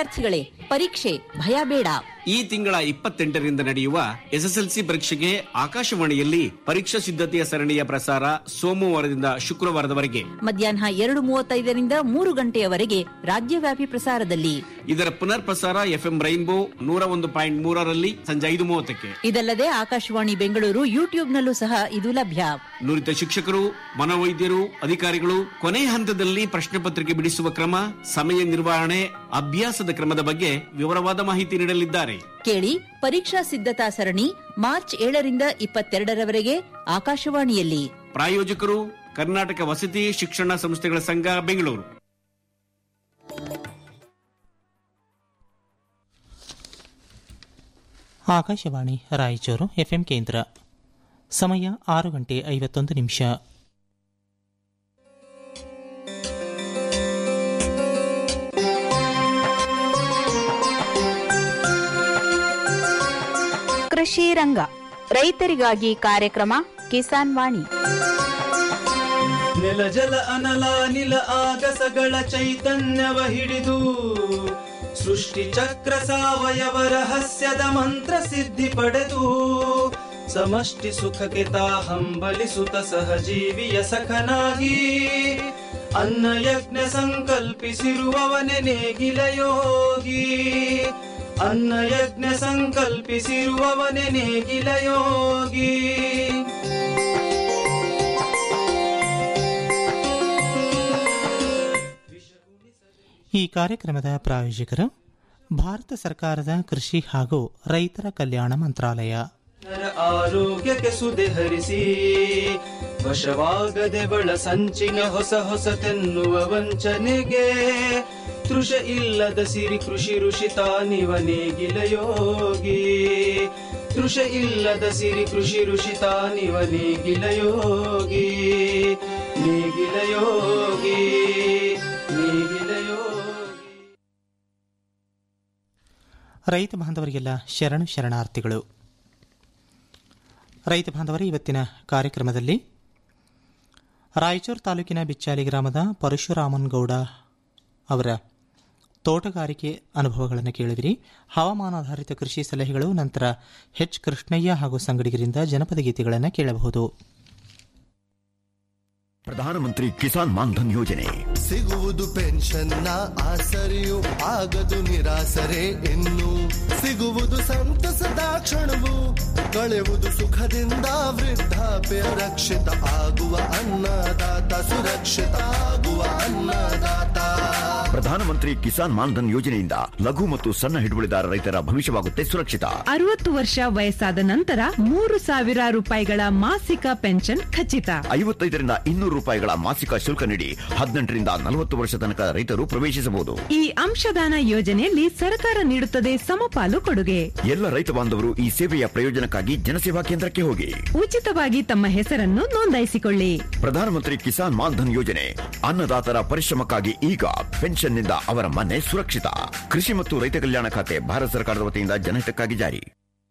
ವಿದ್ಯಾರ್ಥಿಗಳೇ ಪರೀಕ್ಷೆ ಭಯ ಬೇಡ ಈ ತಿಂಗಳ ಇಪ್ಪತ್ತೆಂಟರಿಂದ ನಡೆಯುವ ಎಸ್ಎಸ್ಎಲ್ಸಿ ಪರೀಕ್ಷೆಗೆ ಆಕಾಶವಾಣಿಯಲ್ಲಿ ಪರೀಕ್ಷಾ ಸಿದ್ಧತೆಯ ಸರಣಿಯ ಪ್ರಸಾರ ಸೋಮವಾರದಿಂದ ಶುಕ್ರವಾರದವರೆಗೆ ಮಧ್ಯಾಹ್ನ ಎರಡು ಮೂವತ್ತೈದರಿಂದ ಮೂರು ಗಂಟೆಯವರೆಗೆ ರಾಜ್ಯವ್ಯಾಪಿ ಪ್ರಸಾರದಲ್ಲಿ ಇದರ ಪುನರ್ ಪ್ರಸಾರ ಎಫ್ಎಂ ರೈನ್ಬೋ ನೂರ ಒಂದು ಪಾಯಿಂಟ್ ಮೂರರಲ್ಲಿ ಸಂಜೆ ಐದು ಮೂವತ್ತಕ್ಕೆ ಇದಲ್ಲದೆ ಆಕಾಶವಾಣಿ ಬೆಂಗಳೂರು ಯೂಟ್ಯೂಬ್ನಲ್ಲೂ ಸಹ ಇದು ಲಭ್ಯ ನುರಿತ ಶಿಕ್ಷಕರು ಮನೋವೈದ್ಯರು ಅಧಿಕಾರಿಗಳು ಕೊನೆ ಹಂತದಲ್ಲಿ ಪ್ರಶ್ನೆ ಪತ್ರಿಕೆ ಬಿಡಿಸುವ ಕ್ರಮ ಸಮಯ ನಿರ್ವಹಣೆ ಅಭ್ಯಾಸದ ಕ್ರಮದ ಬಗ್ಗೆ ವಿವರವಾದ ಮಾಹಿತಿ ನೀಡಲಿದ್ದಾರೆ ಕೇಳಿ ಪರೀಕ್ಷಾ ಸಿದ್ಧತಾ ಸರಣಿ ಮಾರ್ಚ್ ಏಳರಿಂದ ಇಪ್ಪತ್ತೆರಡರವರೆಗೆ ಆಕಾಶವಾಣಿಯಲ್ಲಿ ಪ್ರಾಯೋಜಕರು ಕರ್ನಾಟಕ ವಸತಿ ಶಿಕ್ಷಣ ಸಂಸ್ಥೆಗಳ ಸಂಘ ಬೆಂಗಳೂರು ಆಕಾಶವಾಣಿ ರಾಯಚೂರು ಎಫ್ಎಂ ಕೇಂದ್ರ ಸಮಯ ಆರು ಗಂಟೆ ಐವತ್ತೊಂದು ನಿಮಿಷ ಕೃಷಿ ರಂಗ ರೈತರಿಗಾಗಿ ಕಾರ್ಯಕ್ರಮ ಕಿಸಾನ್ ವಾಣಿ ನೆಲ ಜಲ ಅನಲ ನಿಲ ಆಗಸಗಳ ಚೈತನ್ಯವ ಹಿಡಿದು ಸೃಷ್ಟಿ ಚಕ್ರ ಸಾವಯವ ರಹಸ್ಯದ ಮಂತ್ರ ಸಿದ್ಧಿ ಪಡೆದು ಸಮಷ್ಟಿ ಸುಖಕ್ಕೆ ತಾ ಹಂಬಲಿಸುತ್ತ ಸಹಜೀವಿಯ ಸಖನಾಗಿ ಅನ್ನ ಯಜ್ಞ ಸಂಕಲ್ಪಿಸಿರುವವನೆ ನೇಗಿಲ ಯೋಗಿ ಅನ್ನ ಯಜ್ಞ ಸಂಕಲ್ಪಿಸಿರುವವನೆ ನೇಗಿಲ ಯೋಗಿ ಈ ಕಾರ್ಯಕ್ರಮದ ಪ್ರಾಯೋಜಕರು ಭಾರತ ಸರ್ಕಾರದ ಕೃಷಿ ಹಾಗೂ ರೈತರ ಕಲ್ಯಾಣ ಮಂತ್ರಾಲಯ ನರ ಆರೋಗ್ಯಕ್ಕೆ ಸುದೆ ಹರಿಸಿ ವಶವಾಗದೆ ಬಳ ಸಂಚಿನ ಹೊಸ ಹೊಸತೆನ್ನುವ ವಂಚನೆಗೆ ತೃಷ ಇಲ್ಲದ ಸಿರಿ ಕೃಷಿ ಋಷಿ ತಾನಿವ ನೇಗಿಲ ಯೋಗಿ ತೃಷ ಇಲ್ಲದ ಸಿರಿ ಕೃಷಿ ಋಷಿ ತಾನಿವ ನೇಗಿಲ ಯೋಗಿ ನೇಗಿಲ ಯೋಗಿ ನೇಗಿಲ ಯೋಗಿ ರೈತ ಬಾಂಧವರಿಗೆಲ್ಲ ಶರಣು ಶರಣಾರ್ಥಿಗಳು ರೈತ ಬಾಂಧವರ ಇವತ್ತಿನ ಕಾರ್ಯಕ್ರಮದಲ್ಲಿ ರಾಯಚೂರು ತಾಲೂಕಿನ ಬಿಚ್ಚಾಲಿ ಗ್ರಾಮದ ಪರಶುರಾಮನ್ ಗೌಡ ಅವರ ತೋಟಗಾರಿಕೆ ಅನುಭವಗಳನ್ನು ಕೇಳಿದಿರಿ ಹವಾಮಾನಾಧಾರಿತ ಕೃಷಿ ಸಲಹೆಗಳು ನಂತರ ಎಚ್ ಕೃಷ್ಣಯ್ಯ ಹಾಗೂ ಸಂಗಡಿಗರಿಂದ ಜನಪದ ಗೀತೆಗಳನ್ನು ಕೇಳಬಹುದು ಪ್ರಧಾನಮಂತ್ರಿ ಕಿಸಾನ್ ಮಾನ್ಧನ್ ಯೋಜನೆ ಸಿಗುವುದು ಪೆನ್ಷನ್ನ ಆಸರೆಯು ಆಗದು ನಿರಾಸರೆ ಇನ್ನು ಸಿಗುವುದು ಸಂತಸದ ಕ್ಷಣವು ಕಳೆಯುವುದು ಸುಖದಿಂದ ವೃದ್ಧಾಪ್ಯ ರಕ್ಷಿತ ಆಗುವ ಅನ್ನದಾತ ಸುರಕ್ಷಿತ ಆಗುವ ಅನ್ನದಾತ ಪ್ರಧಾನಮಂತ್ರಿ ಕಿಸಾನ್ ಮಾನ್ಧನ್ ಯೋಜನೆಯಿಂದ ಲಘು ಮತ್ತು ಸಣ್ಣ ಹಿಡುವಳಿದಾರ ರೈತರ ಭವಿಷ್ಯವಾಗುತ್ತೆ ಸುರಕ್ಷಿತ ಅರವತ್ತು ವರ್ಷ ವಯಸ್ಸಾದ ನಂತರ ಮೂರು ಸಾವಿರ ರೂಪಾಯಿಗಳ ಮಾಸಿಕ ಪೆನ್ಷನ್ ಖಚಿತ ಐವತ್ತೈದರಿಂದ ಇನ್ನೂರು ರೂಪಾಯಿಗಳ ಮಾಸಿಕ ಶುಲ್ಕ ನೀಡಿ ಹದಿನೆಂಟರಿಂದ ನಲವತ್ತು ವರ್ಷ ತನಕ ರೈತರು ಪ್ರವೇಶಿಸಬಹುದು ಈ ಅಂಶದಾನ ಯೋಜನೆಯಲ್ಲಿ ಸರ್ಕಾರ ನೀಡುತ್ತದೆ ಸಮಪಾಲು ಕೊಡುಗೆ ಎಲ್ಲ ರೈತ ಬಾಂಧವರು ಈ ಸೇವೆಯ ಪ್ರಯೋಜನಕ್ಕಾಗಿ ಜನಸೇವಾ ಕೇಂದ್ರಕ್ಕೆ ಹೋಗಿ ಉಚಿತವಾಗಿ ತಮ್ಮ ಹೆಸರನ್ನು ನೋಂದಾಯಿಸಿಕೊಳ್ಳಿ ಪ್ರಧಾನಮಂತ್ರಿ ಕಿಸಾನ್ ಮಾನ್ಧನ್ ಯೋಜನೆ ಅನ್ನದಾತರ ಪರಿಶ್ರಮಕ್ಕಾಗಿ ಈಗ ಪೆನ್ಷನ್ನಿಂದ ಅವರ ಮನೆ ಸುರಕ್ಷಿತ ಕೃಷಿ ಮತ್ತು ರೈತ ಕಲ್ಯಾಣ ಖಾತೆ ಭಾರತ ಸರ್ಕಾರದ ವತಿಯಿಂದ ಜನಹಿತಕ್ಕಾಗಿ ಜಾರಿ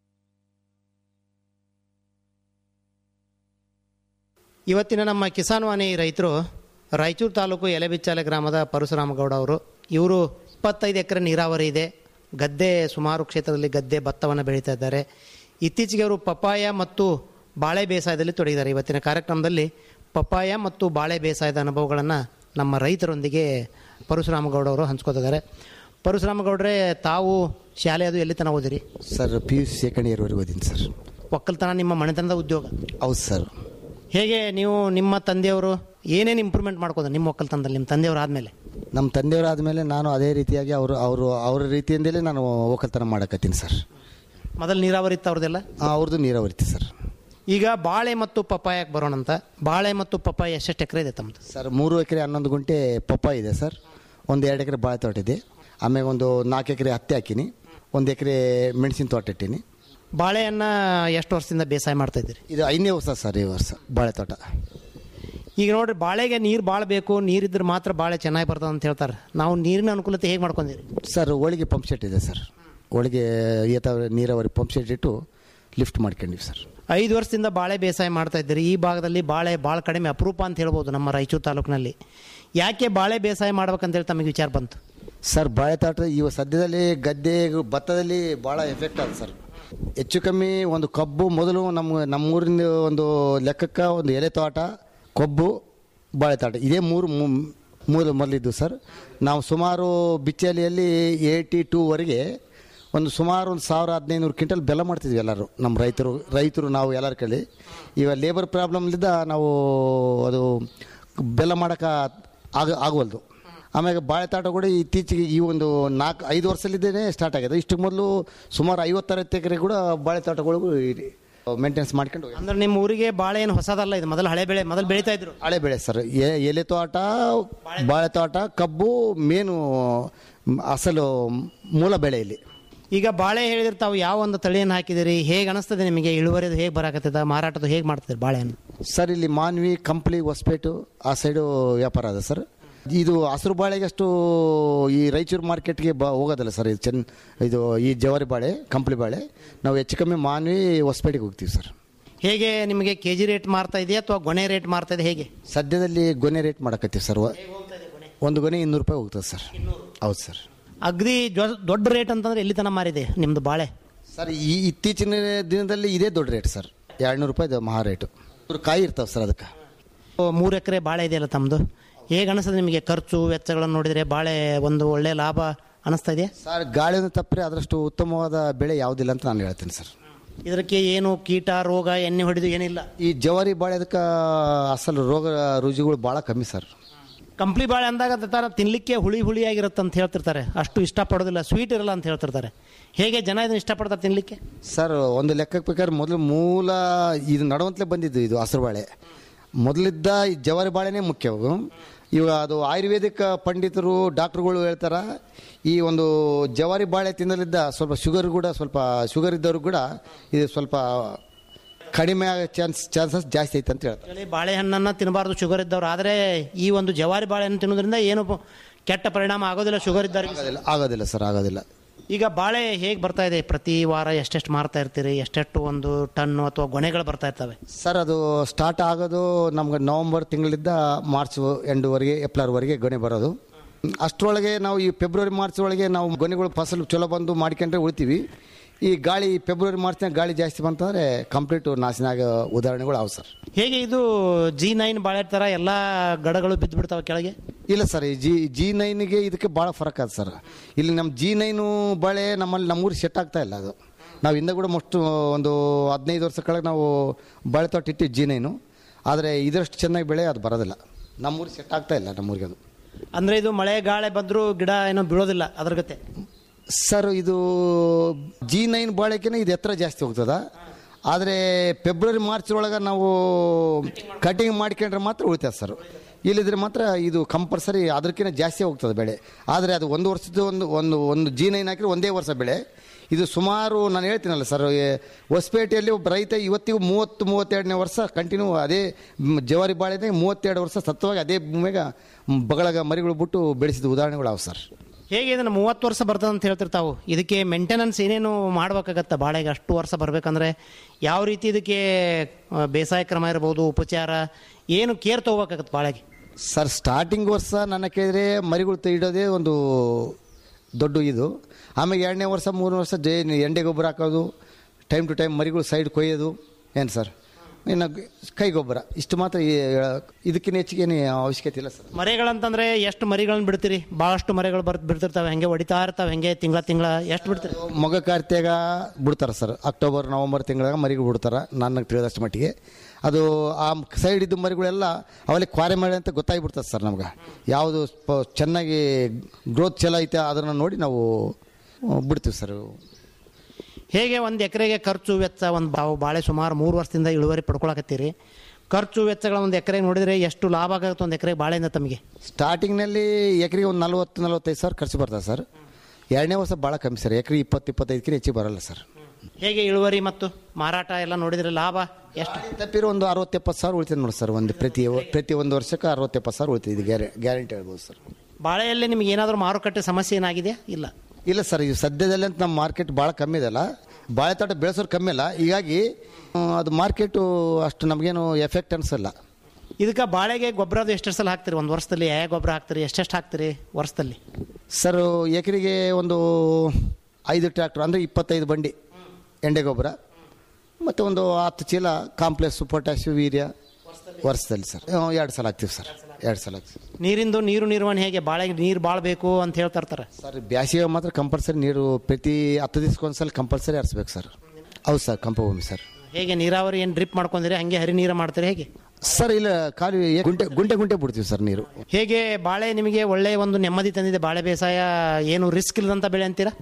ಇವತ್ತಿನ ನಮ್ಮ ಕಿಸಾನ್ ವಾಣಿ ರೈತರು ರಾಯಚೂರು ತಾಲೂಕು ಎಲೆಬಿಚ್ಚಾಲೆ ಗ್ರಾಮದ ಪರಶುರಾಮಗೌಡ ಅವರು ಇವರು ಇಪ್ಪತ್ತೈದು ಎಕರೆ ನೀರಾವರಿ ಇದೆ ಗದ್ದೆ ಸುಮಾರು ಕ್ಷೇತ್ರದಲ್ಲಿ ಗದ್ದೆ ಭತ್ತವನ್ನು ಬೆಳೀತಾ ಇದ್ದಾರೆ ಇತ್ತೀಚೆಗೆ ಅವರು ಪಪ್ಪಾಯ ಮತ್ತು ಬಾಳೆ ಬೇಸಾಯದಲ್ಲಿ ತೊಡಗಿದ್ದಾರೆ ಇವತ್ತಿನ ಕಾರ್ಯಕ್ರಮದಲ್ಲಿ ಪಪ್ಪಾಯ ಮತ್ತು ಬಾಳೆ ಬೇಸಾಯದ ಅನುಭವಗಳನ್ನು ನಮ್ಮ ರೈತರೊಂದಿಗೆ ಪರಶುರಾಮಗೌಡ ಅವರು ಹಂಚ್ಕೋತಿದ್ದಾರೆ ಪರಶುರಾಮಗೌಡ್ರೆ ತಾವು ಶಾಲೆ ಅದು ಎಲ್ಲಿ ತನಕ ಓದಿರಿ sir P U C second ಇಯರ್ವರೆಗೆ ಓದಿನಿ ಸರ್ ಒಕ್ಕಲ್ತನ ನಿಮ್ಮ ಮನೆತನದ ಉದ್ಯೋಗ ಹೌದು ಸರ್ ಹೇಗೆ ನೀವು ನಿಮ್ಮ ತಂದೆಯವರು ಏನೇನು ಇಂಪ್ರೂವ್ಮೆಂಟ್ ಮಾಡ್ಕೋದು ನಿಮ್ಮ ಒಕ್ಕಲ್ತನದಲ್ಲಿ ನಿಮ್ಮ ತಂದೆಯವರು ಆದಮೇಲೆ ನಮ್ಮ ತಂದೆಯವರಾದ ನಾನು ಅದೇ ರೀತಿಯಾಗಿ ಅವರು ಅವರು ಅವ್ರ ರೀತಿಯಿಂದಲೇ ನಾನು ಒಕ್ಕಲ್ತನ ಮಾಡಕತ್ತೀನಿ ಸರ್ ಮೊದಲು ನೀರಾವರಿ ಇತ್ತು ಅವ್ರದ್ದೆಲ್ಲ ಅವ್ರದ್ದು ನೀರಾವರಿ ಇತ್ತು ಸರ್ ಈಗ ಬಾಳೆ ಮತ್ತು ಪಪ್ಪಾಯಕ್ಕೆ ಬರೋಣಂತ ಬಾಳೆ ಮತ್ತು ಪಪ್ಪಾಯ ಎಷ್ಟೆಷ್ಟು ಎಕರೆ ಇದೆ ತಮ್ಮದು ಸರ್ ಮೂರು ಎಕರೆ ಹನ್ನೊಂದು ಗುಂಟೆ ಪಪ್ಪ ಇದೆ ಸರ್ ಒಂದು ಎರಡು ಎಕರೆ ಬಾಳೆ ತೋಟ ಇದೆ ಆಮೇಲೆ ಒಂದು ನಾಲ್ಕು ಎಕರೆ ಹತ್ತಿ ಹಾಕಿನಿ ಒಂದು ಎಕರೆ ಮೆಣಸಿನ ತೋಟ ಇಟ್ಟೀನಿ ಬಾಳೆಯನ್ನು ಎಷ್ಟು ವರ್ಷದಿಂದ ಬೇಸಾಯ ಮಾಡ್ತಾ ಇದ್ದೀರಿ ಇದು ಐದನೇ ವರ್ಷ ಸರ್ ಈ ವರ್ಷ ಬಾಳೆ ತೋಟ ಈಗ ನೋಡ್ರಿ ಬಾಳೆಗೆ ನೀರು ಭಾಳ ಬೇಕು ನೀರಿದ್ರೆ ಮಾತ್ರ ಬಾಳೆ ಚೆನ್ನಾಗಿ ಬರ್ತದೆ ಅಂತ ಹೇಳ್ತಾರೆ ನಾವು ನೀರಿನ ಅನುಕೂಲತೆ ಹೇಗೆ ಮಾಡ್ಕೊಂಡಿರಿ ಸರ್ ಹೋಳಿಗೆ ಪಂಪ್ ಸೆಟ್ ಇದೆ ಸರ್ ಹೋಳಿಗೆ ಈತ ನೀರಾವರಿ ಪಂಪ್ ಸೆಟ್ ಇಟ್ಟು ಲಿಫ್ಟ್ ಮಾಡ್ಕೊಂಡಿವಿ ಸರ್ ಐದು ವರ್ಷದಿಂದ ಬಾಳೆ ಬೇಸಾಯ ಮಾಡ್ತಾ ಇದ್ದೀರಿ ಈ ಭಾಗದಲ್ಲಿ ಬಾಳೆ ಭಾಳ ಕಡಿಮೆ ಅಪರೂಪ ಅಂತ ಹೇಳ್ಬೋದು ನಮ್ಮ ರಾಯಚೂರು ತಾಲೂಕಿನಲ್ಲಿ ಯಾಕೆ ಬಾಳೆ ಬೇಸಾಯ ಮಾಡ್ಬೇಕಂತೇಳಿ ತಮಗೆ ವಿಚಾರ ಬಂತು ಸರ್ ಬಾಳೆ ತೋಟ ಇವ ಸದ್ಯದಲ್ಲಿ ಗದ್ದೆ ಭತ್ತದಲ್ಲಿ ಭಾಳ ಎಫೆಕ್ಟ್ ಆದ ಸರ್ ಹೆಚ್ಚು ಕಮ್ಮಿ ಒಂದು ಕಬ್ಬು ಮೊದಲು ನಮ್ಮ ನಮ್ಮೂರಿನ ಒಂದು ಲೆಕ್ಕಕ್ಕೆ ಒಂದು ಎಲೆ ತೋಟ ಕಬ್ಬು ಬಾಳೆ ತೋಟ ಇದೇ ಮೂರು ಮೂ- ಮೂರು ಮೊದಲಿದ್ದು ಸರ್ ನಾವು ಸುಮಾರು ಬಿಚ್ಚಲಿಯಲ್ಲಿ ಏಯ್ಟಿ ಟೂವರೆಗೆ ಒಂದು ಸುಮಾರು ಒಂದು ಸಾವಿರ ಹದಿನೈನೂರು ಕ್ವಿಂಟಲ್ ಬೆಲ್ಲ ಮಾಡ್ತಿದ್ವಿ ಎಲ್ಲರೂ ನಮ್ಮ ರೈತರು ರೈತರು ನಾವು ಎಲ್ಲರ ಕಡೆ ಇವಾಗ ಲೇಬರ್ ಪ್ರಾಬ್ಲಮ್ಲಿದ್ದ ನಾವು ಅದು ಬೆಲ್ಲ ಮಾಡೋಕೆ ಆಗ ಆಗವಲ್ದು ಆಮೇಲೆ ಬಾಳೆ ತೋಟ ಕೂಡ ಇತ್ತೀಚೆಗೆ ಈ ಒಂದು ನಾಲ್ಕು ಐದು ವರ್ಷದಲ್ಲಿದ್ದೇನೆ ಸ್ಟಾರ್ಟ್ ಆಗಿದೆ ಇಷ್ಟು ಮೊದಲು ಸುಮಾರು ಐವತ್ತರವತ್ತು ಎಕರೆ ಕೂಡ ಬಾಳೆ ತೋಟಗಳು ಮೇಂಟೆನೆನ್ಸ್ ಮಾಡ್ಕೊಂಡು ಹೋಗಿದೆ. ಅಂದ್ರೆ ನಿಮ್ಮ ಊರಿಗೆ ಬಾಳೆ ಏನು ಹೊಸದಲ್ಲ ಇದು ಮೊದಲು ಹಳೆ ಬೆಳೆ ಮೊದಲು ಬೆಳೀತಾ ಇದ್ರು ಹಳೆ ಬೆಳೆ ಸರ್ ಎ- ಎಲೆ ತೋಟ ಬಾಳೆ ತೋಟ ಕಬ್ಬು ಮೇನು ಮ್, ಅಸಲು ಮೂಲ ಬೆಳೆ ಇಲ್ಲಿ ಈಗ ಬಾಳೆ ಹೇಳಿದ್ರೆ ತಾವು ಯಾವ ಒಂದು ತಳಿಯನ್ನು ಹಾಕಿದಿರಿ ಹೇಗೆ ಅನಿಸ್ತದೆ ನಿಮಗೆ ಇಳುವರಿದು ಹೇಗೆ ಬರಾಕತ್ತದ ಮಾರಾಟದ ಹೇಗೆ ಮಾಡ್ತಿದ್ರಿ ಬಾಳೆಹಣ್ಣು ಸರ್ ಇಲ್ಲಿ ಮಾನ್ವಿ ಕಂಪ್ಲಿ ಹೊಸಪೇಟು ಆ ಸೈಡು ವ್ಯಾಪಾರ ಅದ ಸರ್ ಇದು ಹಸಿರು ಬಾಳೆಗೆ ಅಷ್ಟು ಈ ರಾಯಚೂರು ಮಾರ್ಕೆಟ್ಗೆ ಬ ಹೋಗೋದಿಲ್ಲ ಸರ್ ಇದು ಚೆನ್ನ ಇದು ಈ ಜವಾರಿ ಬಾಳೆ ಕಂಪ್ಲಿ ಬಾಳೆ ನಾವು ಹೆಚ್ಚು ಕಮ್ಮಿ ಮಾನ್ವಿ ಹೊಸಪೇಟೆಗೆ ಹೋಗ್ತೀವಿ ಸರ್ ಹೇಗೆ ನಿಮಗೆ ಕೆ ಜಿ ರೇಟ್ ಮಾರ್ತಾ ಇದೆಯಾ ಅಥವಾ ಗೊನೆ ರೇಟ್ ಮಾರ್ತಾ ಇದೆ ಹೇಗೆ ಸದ್ಯದಲ್ಲಿ ಗೊನೆ ರೇಟ್ ಮಾಡಕತ್ತೀವಿ ಸರ್ ಒಂದು ಗೊನೆ ಇನ್ನೂರು ರೂಪಾಯಿ ಹೋಗ್ತದೆ ಸರ್ ಹೌದು ಸರ್ ಅಗ್ದಿ ಜೊ- ದೊಡ್ಡ ರೇಟ್ ಅಂತಂದ್ರೆ ಎಲ್ಲಿ ತನಕ ಮಾರಿದೆ ನಿಮ್ದು ಬಾಳೆ ಸರ್ ಈ ಇತ್ತೀಚಿನ ದಿನದಲ್ಲಿ ಇದೇ ದೊಡ್ಡ ರೇಟ್ ಸರ್ ಎರಡುನೂರು ರೂಪಾಯಿ ಇದು ಮಹಾ ರೇಟು ಇವ್ರು ಕಾಯಿ ಇರ್ತಾವೆ ಸರ್ ಅದಕ್ಕೆ ಮೂರು ಎಕರೆ ಬಾಳೆ ಇದೆಯಲ್ಲ ತಮ್ಮದು ಹೇಗೆ ಅನಿಸ್ತದೆ ನಿಮಗೆ ಖರ್ಚು ವೆಚ್ಚಗಳನ್ನು ನೋಡಿದರೆ ಬಾಳೆ ಒಂದು ಒಳ್ಳೆ ಲಾಭ ಅನಿಸ್ತಾ ಇದೆಯಾ ಸರ್ ಗಾಳಿಯನ್ನು ತಪ್ಪರೆ ಅದರಷ್ಟು ಉತ್ತಮವಾದ ಬೆಳೆ ಯಾವುದಿಲ್ಲ ಅಂತ ನಾನು ಹೇಳ್ತೀನಿ ಸರ್ ಇದಕ್ಕೆ ಏನು ಕೀಟ ರೋಗ ಎಣ್ಣೆ ಹೊಡೆದು ಏನಿಲ್ಲ ಈ ಜವಾರಿ ಬಾಳೆ ಅದಕ್ಕೆ ಅಸಲು ರೋಗ ರುಜಿಗಳು ಭಾಳ ಕಮ್ಮಿ ಸರ್ ಕಂಪ್ಲಿ ಬಾಳೆ ಅಂದಾಗ ಅದ್ ತರ ತಿನ್ಲಿಕ್ಕೆ ಹುಳಿ ಹುಳಿ ಆಗಿರುತ್ತೆ ಅಂತ ಹೇಳ್ತಿರ್ತಾರೆ ಅಷ್ಟು ಇಷ್ಟಪಡೋದಿಲ್ಲ ಸ್ವೀಟ್ ಇರಲ್ಲ ಅಂತ ಹೇಳ್ತಿರ್ತಾರೆ ಹೇಗೆ ಜನ ಇದನ್ನ ಇಷ್ಟಪಡ್ತಾರೆ ತಿನ್ಲಿಕ್ಕೆ ಸರ್ ಒಂದು ಲೆಕ್ಕಕ್ಕೆ ಬೇಕಾದ್ರೆ ಮೊದಲು ಮೂಲ ಇದು ನಡುವಂತಲೇ ಬಂದಿದ್ದು ಇದು ಹಸಿರು ಬಾಳೆ ಮೊದಲಿದ್ದ ಈ ಜವಾರಿ ಬಾಳೆನೇ ಮುಖ್ಯವು ಇವಾಗ ಅದು ಆಯುರ್ವೇದಿಕ್ ಪಂಡಿತರು ಡಾಕ್ಟ್ರುಗಳು ಹೇಳ್ತಾರ ಈ ಒಂದು ಜವಾರಿ ಬಾಳೆ ತಿನ್ನಲಿದ್ದ ಸ್ವಲ್ಪ ಶುಗರ್ ಕೂಡ ಸ್ವಲ್ಪ ಶುಗರ್ ಇದ್ದವ್ರು ಕೂಡ ಇದು ಸ್ವಲ್ಪ ಕಡಿಮೆ ಆಗೋ ಚಾನ್ಸ್ ಚಾನ್ಸಸ್ ಜಾಸ್ತಿ ಐತೆ ಅಂತ ಹೇಳ್ತಾರೆ Actually ಬಾಳೆಹಣ್ಣನ್ನು ತಿನ್ನಬಾರ್ದು ಶುಗರ್ ಇದ್ದವ್ರು ಆದರೆ ಈ ಒಂದು ಜವಾರಿ ಬಾಳೆಹಣ್ಣು ತಿನ್ನೋದ್ರಿಂದ ಏನು ಪ- ಕೆಟ್ಟ ಪರಿಣಾಮ ಆಗೋದಿಲ್ಲ ಶುಗರ್ ಇದ್ದವ್ರಿಗೆ ಆಗೋದಿಲ್ಲ ಆಗೋದಿಲ್ಲ ಸರ್ ಆಗೋದಿಲ್ಲ ಈಗ ಬಾಳೆ ಹೇಗೆ ಬರ್ತಾ ಇದೆ ಪ್ರತಿ ವಾರ ಎಷ್ಟೆಷ್ಟು ಮಾರ್ತಾ ಇರ್ತೀರಿ ಎಷ್ಟೆಷ್ಟು ಒಂದು ಟನ್ನು ಅಥವಾ ಗೊನೆಗಳು ಬರ್ತಾ ಇರ್ತವೆ ಸರ್ ಅದು ಸ್ಟಾರ್ಟ್ ಆಗೋದು ನಮ್ಗೆ ನವಂಬರ್ ತಿಂಗಳಿಂದ ಮಾರ್ಚ್ ಎಂಡುವರೆಗೆ ಏಪ್ರಿಲ್ವರೆಗೆ ಗೊನೆ ಬರೋದು ಅಷ್ಟರೊಳಗೆ ನಾವು ಈ ಫೆಬ್ರವರಿ ಮಾರ್ಚ್ ಒಳಗೆ ನಾವು ಗೊನೆಗಳು ಫಸಲು ಚಲೋ ಬಂದು ಮಾಡ್ಕೊಂಡ್ರೆ ಉಳಿತೀವಿ ಈ ಗಾಳಿ ಫೆಬ್ರವರಿ ಮಾರ್ಚ್ನಾಗ ಗಾಳಿ ಜಾಸ್ತಿ ಬಂತಂದರೆ ಕಂಪ್ಲೀಟ್ ನಾಶನ ಆಗೋ ಉದಾಹರಣೆಗಳು ಅವು ಸರ್ ಹೇಗೆ ಇದು ಜಿ ನೈನ್ ಬಾಳೆ ಥರ ಎಲ್ಲ ಗಡಗಳು ಬಿದ್ದು ಬಿಡ್ತಾವೆ ಕೆಳಗೆ ಇಲ್ಲ ಸರ್ ಈ ಜಿ ಜಿ ನೈನ್ಗೆ ಇದಕ್ಕೆ ಭಾಳ ಫರಕ್ ಅದ ಸರ್ ಇಲ್ಲಿ ನಮ್ಮ ಜಿ ನೈನು ಬಾಳೆ ನಮ್ಮಲ್ಲಿ ನಮ್ಮೂರು ಸೆಟ್ ಆಗ್ತಾ ಇಲ್ಲ ಅದು ನಾವು ಹಿಂದೆ ಕೂಡ ಮೋಸ್ಟ್ ಒಂದು ಹದಿನೈದು ವರ್ಷ ಕೆಳಗೆ ನಾವು ಬಾಳೆ ತೋಟ ಇಟ್ಟಿವಿ ಜಿ ನೈನು ಆದರೆ ಇದರಷ್ಟು ಚೆನ್ನಾಗಿ ಬೆಳೆ ಅದು ಬರೋದಿಲ್ಲ ನಮ್ಮೂರಿಗೆ ಸೆಟ್ ಆಗ್ತಾ ಇಲ್ಲ ನಮ್ಮೂರಿಗೆ ಅದು ಅಂದರೆ ಇದು ಮಳೆ ಗಾಳಿ ಬಂದರೂ ಗಿಡ ಏನೋ ಬೀಳೋದಿಲ್ಲ ಅದ್ರ ಗತೆ ಸರ್ ಇದು ಜಿ ನೈನ್ ಬಾಳೆಕಿನ ಇದು ಎತ್ತರ ಜಾಸ್ತಿ ಹೋಗ್ತದ ಆದರೆ ಫೆಬ್ರವರಿ ಮಾರ್ಚ್ ಒಳಗೆ ನಾವು ಕಟಿಂಗ್ ಮಾಡ್ಕೊಂಡ್ರೆ ಮಾತ್ರ ಉಳಿತದೆ ಸರ್ ಇಲ್ಲಿದ್ರೆ ಮಾತ್ರ ಇದು ಕಂಪಲ್ಸರಿ ಅದಕ್ಕಿಂತ ಜಾಸ್ತಿ ಹೋಗ್ತದೆ ಬೆಳೆ ಆದರೆ ಅದು ಒಂದು ವರ್ಷದ ಒಂದು ಒಂದು ಒಂದು ಜಿ ನೈನ್ ಹಾಕಿದ್ರೆ ಒಂದೇ ವರ್ಷ ಬೆಳೆ ಇದು ಸುಮಾರು ನಾನು ಹೇಳ್ತೀನಲ್ಲ ಸರ್ ಈ ಹೊಸಪೇಟೆಯಲ್ಲಿ ಒಬ್ಬ ರೈತ ಇವತ್ತಿಗೂ ಮೂವತ್ತು ಮೂವತ್ತೆರಡನೇ ವರ್ಷ ಕಂಟಿನ್ಯೂ ಅದೇ ಮ್, ಜವಾರಿ ಬಾಳೆನೇ ಮೂವತ್ತೆರಡು ವರ್ಷ ಸತ್ವವಾಗಿ ಅದೇ ಭೂಮಿಯಾಗ ಬಗಳಗ ಮರಿಗಳು ಬಿಟ್ಟು ಬೆಳೆಸಿದ ಉದಾಹರಣೆಗಳು ಅವು ಸರ್ ಹೇಗೆ ಇದನ್ನು ಮೂವತ್ತು ವರ್ಷ ಬರ್ತದೆ ಅಂತ ಹೇಳ್ತಿರ್ತಾವು ಇದಕ್ಕೆ ಮೇಂಟೆನೆನ್ಸ್ ಏನೇನು ಮಾಡ್ಬೇಕಾಗತ್ತೆ ಬಾಳೆಗೆ ಅಷ್ಟು ವರ್ಷ ಬರಬೇಕಂದ್ರೆ ಯಾವ ರೀತಿ ಇದಕ್ಕೆ ಆ, ಬೇಸಾಯ ಕ್ರಮ ಇರ್ಬೋದು ಉಪಚಾರ ಏನು ಕೇರ್ ತೊಗೋಬೇಕಾಗತ್ತೆ ಬಾಳೆಗೆ ಸರ್ ಸ್ಟಾರ್ಟಿಂಗ್ ವರ್ಷ ನನ್ನ ಕೇಳಿದ್ರೆ ಮರಿಗಳು ಇಡೋದೇ ಒಂದು ದೊಡ್ಡ ಇದು ಆಮೇಲೆ ಎರಡನೇ ವರ್ಷ ಮೂರನೇ ವರ್ಷ ಜೈ ಎಂಡೆ ಗೊಬ್ಬರ ಹಾಕೋದು ಟೈಮ್ ಟು ಟೈಮ್ ಮರಿಗಳು ಸೈಡ್ ಕೊಯ್ಯೋದು ಏನು ಸರ್ ಇನ್ನು ಕೈ ಗೊಬ್ಬರ ಇಷ್ಟು ಮಾತ್ರ ಈ- ಇದಕ್ಕಿಂತ ಹೆಚ್ಚಿಗೆ ಏನು ಅವಶ್ಯಕತೆ ಇಲ್ಲ ಸರ್ ಮರಿಗಳಂತಂದ್ರೆ ಎಷ್ಟು ಮರಿಗಳನ್ನ ಬಿಡ್ತೀರಿ ಭಾಳಷ್ಟು ಮರಿಗಳು ಬರ್ ಬಿಡ್ತಿರ್ತಾವೆ ಹೆಂಗೆ ಹೊಡಿತಾ ಇರ್ತಾವೆ ಹೆಂಗೆ ತಿಂಗಳ ತಿಂಗಳ ಎಷ್ಟು ಬಿಡ್ತೀರಿ ಮೊಗ ಕಾರ್ತಿಯಾಗ ಬಿಡ್ತಾರೆ ಸರ್ ಅಕ್ಟೋಬರ್ ನವಂಬರ್ ತಿಂಗಳಾಗ ಮರಿಗಳು ಬಿಡ್ತಾರೆ ನನಗೆ ತಿಳಿದಷ್ಟು ಮಟ್ಟಿಗೆ ಅದು ಆ ಸೈಡ್ ಇದ್ದು ಮರಿಗಳೆಲ್ಲ ಅವಲ್ಲಿ ಕ್ವಾರೆ ಮಾಡಿ ಅಂತ ಗೊತ್ತಾಗ್ಬಿಡ್ತದೆ ಸರ್ ನಮ್ಗೆ ಯಾವುದು ಸ್ಪ- ಚೆನ್ನಾಗಿ ಗ್ರೋತ್ ಚಲೋ ಐತೆ ಅದನ್ನು ನೋಡಿ ನಾವು ಆ, ಬಿಡ್ತೀವಿ ಸರ್ ಹೇಗೆ ಒಂದು ಎಕರೆಗೆ ಖರ್ಚು ವೆಚ್ಚ ಒಂದು ಬಾವು ಬಾಳೆ ಸುಮಾರು ಮೂರು ವರ್ಷದಿಂದ ಇಳುವರಿ ಪಡ್ಕೊಳಕತ್ತೀರಿ ಖರ್ಚು ವೆಚ್ಚಗಳ ಒಂದು ಎಕರೆಗೆ ನೋಡಿದರೆ ಎಷ್ಟು ಲಾಭ ಆಗುತ್ತೆ ಒಂದು ಎಕರೆಗೆ ಬಾಳೆಯಿಂದ ತಮಗೆ ಸ್ಟಾರ್ಟಿಂಗ್ನಲ್ಲಿ ಎಕರೆಗೆ ಒಂದು ನಲ್ವತ್ತು ನಲ್ವತ್ತೈದು ಸಾವಿರ ಖರ್ಚು ಬರ್ತದೆ ಸರ್ ಎರಡನೇ ವರ್ಷ ಭಾಳ ಕಮ್ಮಿ ಸರ್ ಎಕರೆ ಇಪ್ಪತ್ತು ಇಪ್ಪತ್ತೈದಕ್ಕೆ ಹೆಚ್ಚಿಗೆ ಬರಲ್ಲ ಸರ್ ಹೇಗೆ ಇಳುವರಿ ಮತ್ತು ಮಾರಾಟ ಎಲ್ಲ ನೋಡಿದರೆ ಲಾಭ ಎಷ್ಟು ತಪ್ಪಿರೋ ಒಂದು ಅರವತ್ತು ಎಪ್ಪತ್ತು ಸಾವಿರ ಉಳಿತದೆ ನೋಡಿ ಸರ್ ಒಂದು ಪ್ರತಿ ಪ್ರತಿ ಒಂದು ವರ್ಷಕ್ಕೆ ಅರವತ್ತು ಎಪ್ಪತ್ತು ಸಾವಿರ ಉಳಿತದೆ ಇದು ಗ್ಯಾರೆ ಗ್ಯಾರಂಟಿ ಹೇಳ್ಬೋದು ಸರ್ ಬಾಳೆಯಲ್ಲಿ ನಿಮಗೆ ಏನಾದರೂ ಮಾರುಕಟ್ಟೆ ಸಮಸ್ಯೆ ಏನಾಗಿದೆ ಇಲ್ಲ ಇಲ್ಲ ಸರ್ ಇದು ಸದ್ಯದಲ್ಲಿ ಅಂತ ನಮ್ಮ ಮಾರ್ಕೆಟ್ ಭಾಳ ಕಮ್ಮಿ ಇದೆಲ್ಲ ಬಾಳೆ ತೋಟ ಬೆಳೆಸೋರು ಕಮ್ಮಿ ಇಲ್ಲ ಹೀಗಾಗಿ ಆ, ಅದು ಮಾರ್ಕೆಟು ಅಷ್ಟು ನಮಗೇನು ಎಫೆಕ್ಟ್ ಅನಿಸಲ್ಲ ಇದಕ್ಕೆ ಬಾಳೆಗೆ ಗೊಬ್ಬರ ಅದು ಎಷ್ಟು ಸಲ ಹಾಕ್ತೀರಿ ಒಂದು ವರ್ಷದಲ್ಲಿ ಯಾವ ಗೊಬ್ಬರ ಹಾಕ್ತೀರಿ ಎಷ್ಟೆಷ್ಟು ಹಾಕ್ತೀರಿ ವರ್ಷದಲ್ಲಿ ಸರ್ ಎಕರೆಗೆ ಒಂದು ಐದು ಟ್ರ್ಯಾಕ್ಟರ್ ಅಂದರೆ ಇಪ್ಪತ್ತೈದು ಬಂಡಿ ಎಂಡೆ ಗೊಬ್ಬರ ಮತ್ತು ಒಂದು ಹತ್ತು ಚೀಲ ಕಾಂಪ್ಲೆಕ್ಸು ಪೊಟ್ಯಾಶು ವೀರ್ಯ ವರ್ಷದಲ್ಲಿ ಸರ್ ಎರಡು ಸಲ ಹಾಕ್ತೀವಿ ಸರ್ ಎರಡು ಸಲ ಹಾಕ್ತೀವಿ ನೀರಿಂದು ನೀರು ನಿರ್ವಹಣೆ ಹೇಗೆ ಭಾಳ ನೀರು ಭಾಳ ಬೇಕು ಅಂತ ಹೇಳ್ತಾ ಇರ್ತಾರೆ ಸರ್ ಬ್ಯಾಸಿಗೆ ಮಾತ್ರ ಕಂಪಲ್ಸರಿ ನೀರು ಪ್ರತಿ ಹತ್ತು ದಿವ್ಸಕ್ಕೊಂದ್ಸಲ ಕಂಪಲ್ಸರಿ ಹರಿಸ್ಬೇಕು ಸರ್ ಹೌದು ಸರ್ ಕಂಪಭೂಮಿ ಸರ್ ಹೇಗೆ ನೀರಾವರಿ ಏನು ಡ್ರಿಪ್ ಮಾಡ್ಕೊಂಡಿರಿ ಹಂಗೆ ಹರಿ ನೀರು ಮಾಡ್ತೀರಿ ಹೇಗೆ ಸರ್ ಇಲ್ಲ ಖಾಲಿ ಗುಂಟೆ ಗುಂಟೆ ಗುಂಟೆ ಬಿಡ್ತೀವಿ ಸರ್ ನೀರು ಹೇಗೆ ಬಾಳೆ ನಿಮಗೆ ಒಳ್ಳೆಯ ಒಂದು ನೆಮ್ಮದಿ ತಂದಿದೆ ಬಾಳೆ ಬೇಸಾಯ ಏನು ರಿಸ್ಕ್ ಇಲ್ಲದಂತ ಬೆಳೆ ಅಂತೀರಾ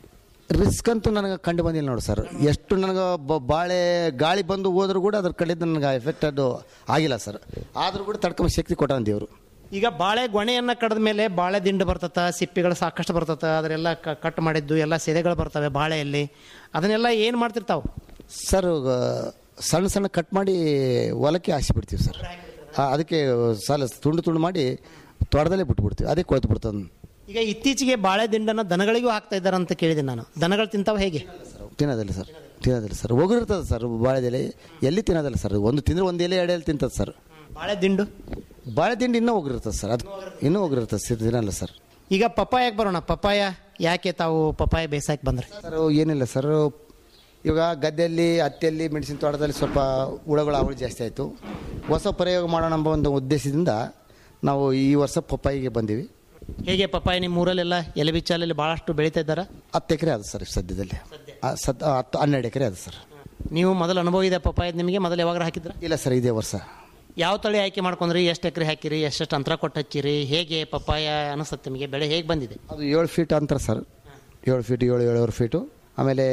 ರಿಸ್ಕ್ ಅಂತೂ ನನಗೆ ಕಂಡು ಬಂದಿಲ್ಲ ನೋಡಿ ಸರ್ ಎಷ್ಟು ನನಗೆ ಬ- ಬಾಳೆ ಗಾಳಿ ಬಂದು ಹೋದ್ರೂ ಕೂಡ ಅದ್ರ ಕಡೆಯಿಂದ ನನಗೆ ಎಫೆಕ್ಟ್ ಅದು ಆಗಿಲ್ಲ ಸರ್ ಆದರೂ ಕೂಡ ತಡ್ಕೊಂಬ ಶಕ್ತಿ ಕೊಟ್ಟಾನ ದೇವರು ಈಗ ಬಾಳೆ ಗೊನೆಯನ್ನು ಕಡ್ದ ಮೇಲೆ ಬಾಳೆ ದಿಂಡು ಬರ್ತತ ಸಿಪ್ಪಿಗಳು ಸಾಕಷ್ಟು ಬರ್ತತ ಅದರೆಲ್ಲ ಕ- ಕಟ್ ಮಾಡಿದ್ದು ಎಲ್ಲ ಸೆದೆಗಳು ಬರ್ತವೆ ಬಾಳೆಯಲ್ಲಿ ಅದನ್ನೆಲ್ಲ ಏನು ಮಾಡ್ತಿರ್ತಾವೆ ಸರ್ ಆ, ಸಣ್ಣ ಸಣ್ಣ ಕಟ್ ಮಾಡಿ ಹೊಲಕ್ಕೆ ಹಾಸಿ ಬಿಡ್ತೀವಿ ಸರ್ ಆ, ಅದಕ್ಕೆ ಸಾಲ ತುಂಡು ತುಂಡು ಮಾಡಿ ತೋಟದಲ್ಲೇ ಬಿಟ್ಬಿಡ್ತೀವಿ ಅದೇ ಕೊಯ್ತು ಬಿಡ್ತದೆ ಈಗ ಇತ್ತೀಚೆಗೆ ಬಾಳೆ ದಿಂಡನ್ನು ದನಗಳಿಗೂ ಹಾಕ್ತಾ ಇದ್ದಾರೆ ಅಂತ ಕೇಳಿದೆ ನಾನು ದನಗಳು ತಿಂತಾವ ಹೇಗೆ ತಿನ್ನೋದಿಲ್ಲ ಸರ್ ತಿನ್ನೋದಿಲ್ಲ ಸರ್ ಹೋಗಿರ್ತದೆ ಸರ್ ಬಾಳೆದೆಲೆ ಎಲ್ಲಿ ತಿನ್ನೋದಿಲ್ಲ ಸರ್ ಒಂದು ತಿಂದರೆ ಒಂದು ಎಲೆ ಎರಡು ಎಲೆ ತಿಂತದೆ ಸರ್ ಬಾಳೆ ದಿಂಡು ಬಾಳೆ ತಿಂಡಿ ಇನ್ನೂ ಹೋಗಿರ್ತದೆ ಸರ್ ಅದು ಇನ್ನೂ ಹೋಗಿರ್ತದೆ ಸರ್ ತಿನ್ನಲ್ಲ ಸರ್ ಈಗ ಪಪ್ಪಾಯಕ್ಕೆ ಬರೋಣ ಪಪ್ಪಾಯ ಯಾಕೆ ತಾವು ಪಪ್ಪಾಯ ಬೇಸಾಯಕ್ಕೆ ಬಂದ್ರಿ ಸರ್ ಏನಿಲ್ಲ ಸರ್ ಇವಾಗ ಗದ್ದೆಯಲ್ಲಿ ಹತ್ತಿಯಲ್ಲಿ ಮೆಣಸಿನ ತೋಟದಲ್ಲಿ ಸ್ವಲ್ಪ ಹುಳಗಳು ಅವಳಿ ಜಾಸ್ತಿ ಆಯಿತು ಹೊಸ ಪ್ರಯೋಗ ಮಾಡೋಣ ಎಂಬ ಒಂದು ಉದ್ದೇಶದಿಂದ ನಾವು ಈ ವರ್ಷ ಪಪ್ಪಾಯಿಗೆ ಬಂದೀವಿ ಹೇಗೆ ಪಪ್ಪಾಯ ನಿಮ್ಮ ಊರಲ್ಲೆಲ್ಲ ಎಲೆ ಬಿಚ್ಚಾಲಲ್ಲಿ ಭಾಳಷ್ಟು ಬೆಳೀತಾ ಇದ್ದಾರಾ ಹತ್ತು ಎಕರೆ ಅದು ಸರ್ ಸದ್ಯದಲ್ಲಿ ಆ, ಸದ್ ಆ, ಹತ್ತು ಹನ್ನೆರಡು ಎಕರೆ ಅದು ಸರ್ ನೀವು ಮೊದಲು ಅನುಭವ ಇದೆ ಪಪ್ಪಾಯದ ನಿಮಗೆ ಮೊದಲು ಯಾವಾಗ ಹಾಕಿದ್ರ ಇಲ್ಲ ಸರ್ ಇದೇ ವರ್ಷ ಯಾವ ತಳಿ ಆಯ್ಕೆ ಮಾಡ್ಕೊಂಡ್ರಿ ಎಷ್ಟು ಎಕರೆ ಹಾಕಿರಿ ಎಷ್ಟೆಷ್ಟು ಅಂತರ ಕೊಟ್ಟು ಹಚ್ಚಿರಿ ಹೇಗೆ ಪಪ್ಪಾಯ ಅನಿಸುತ್ತೆ ನಿಮಗೆ ಬೆಳೆ ಹೇಗೆ ಬಂದಿದೆ ಅದು ಏಳು ಫೀಟ್ ಅಂತರ ಸರ್ ಏಳು ಫೀಟ್ ಏಳು ಏಳುವರೆ ಫೀಟು ಆಮೇಲೆ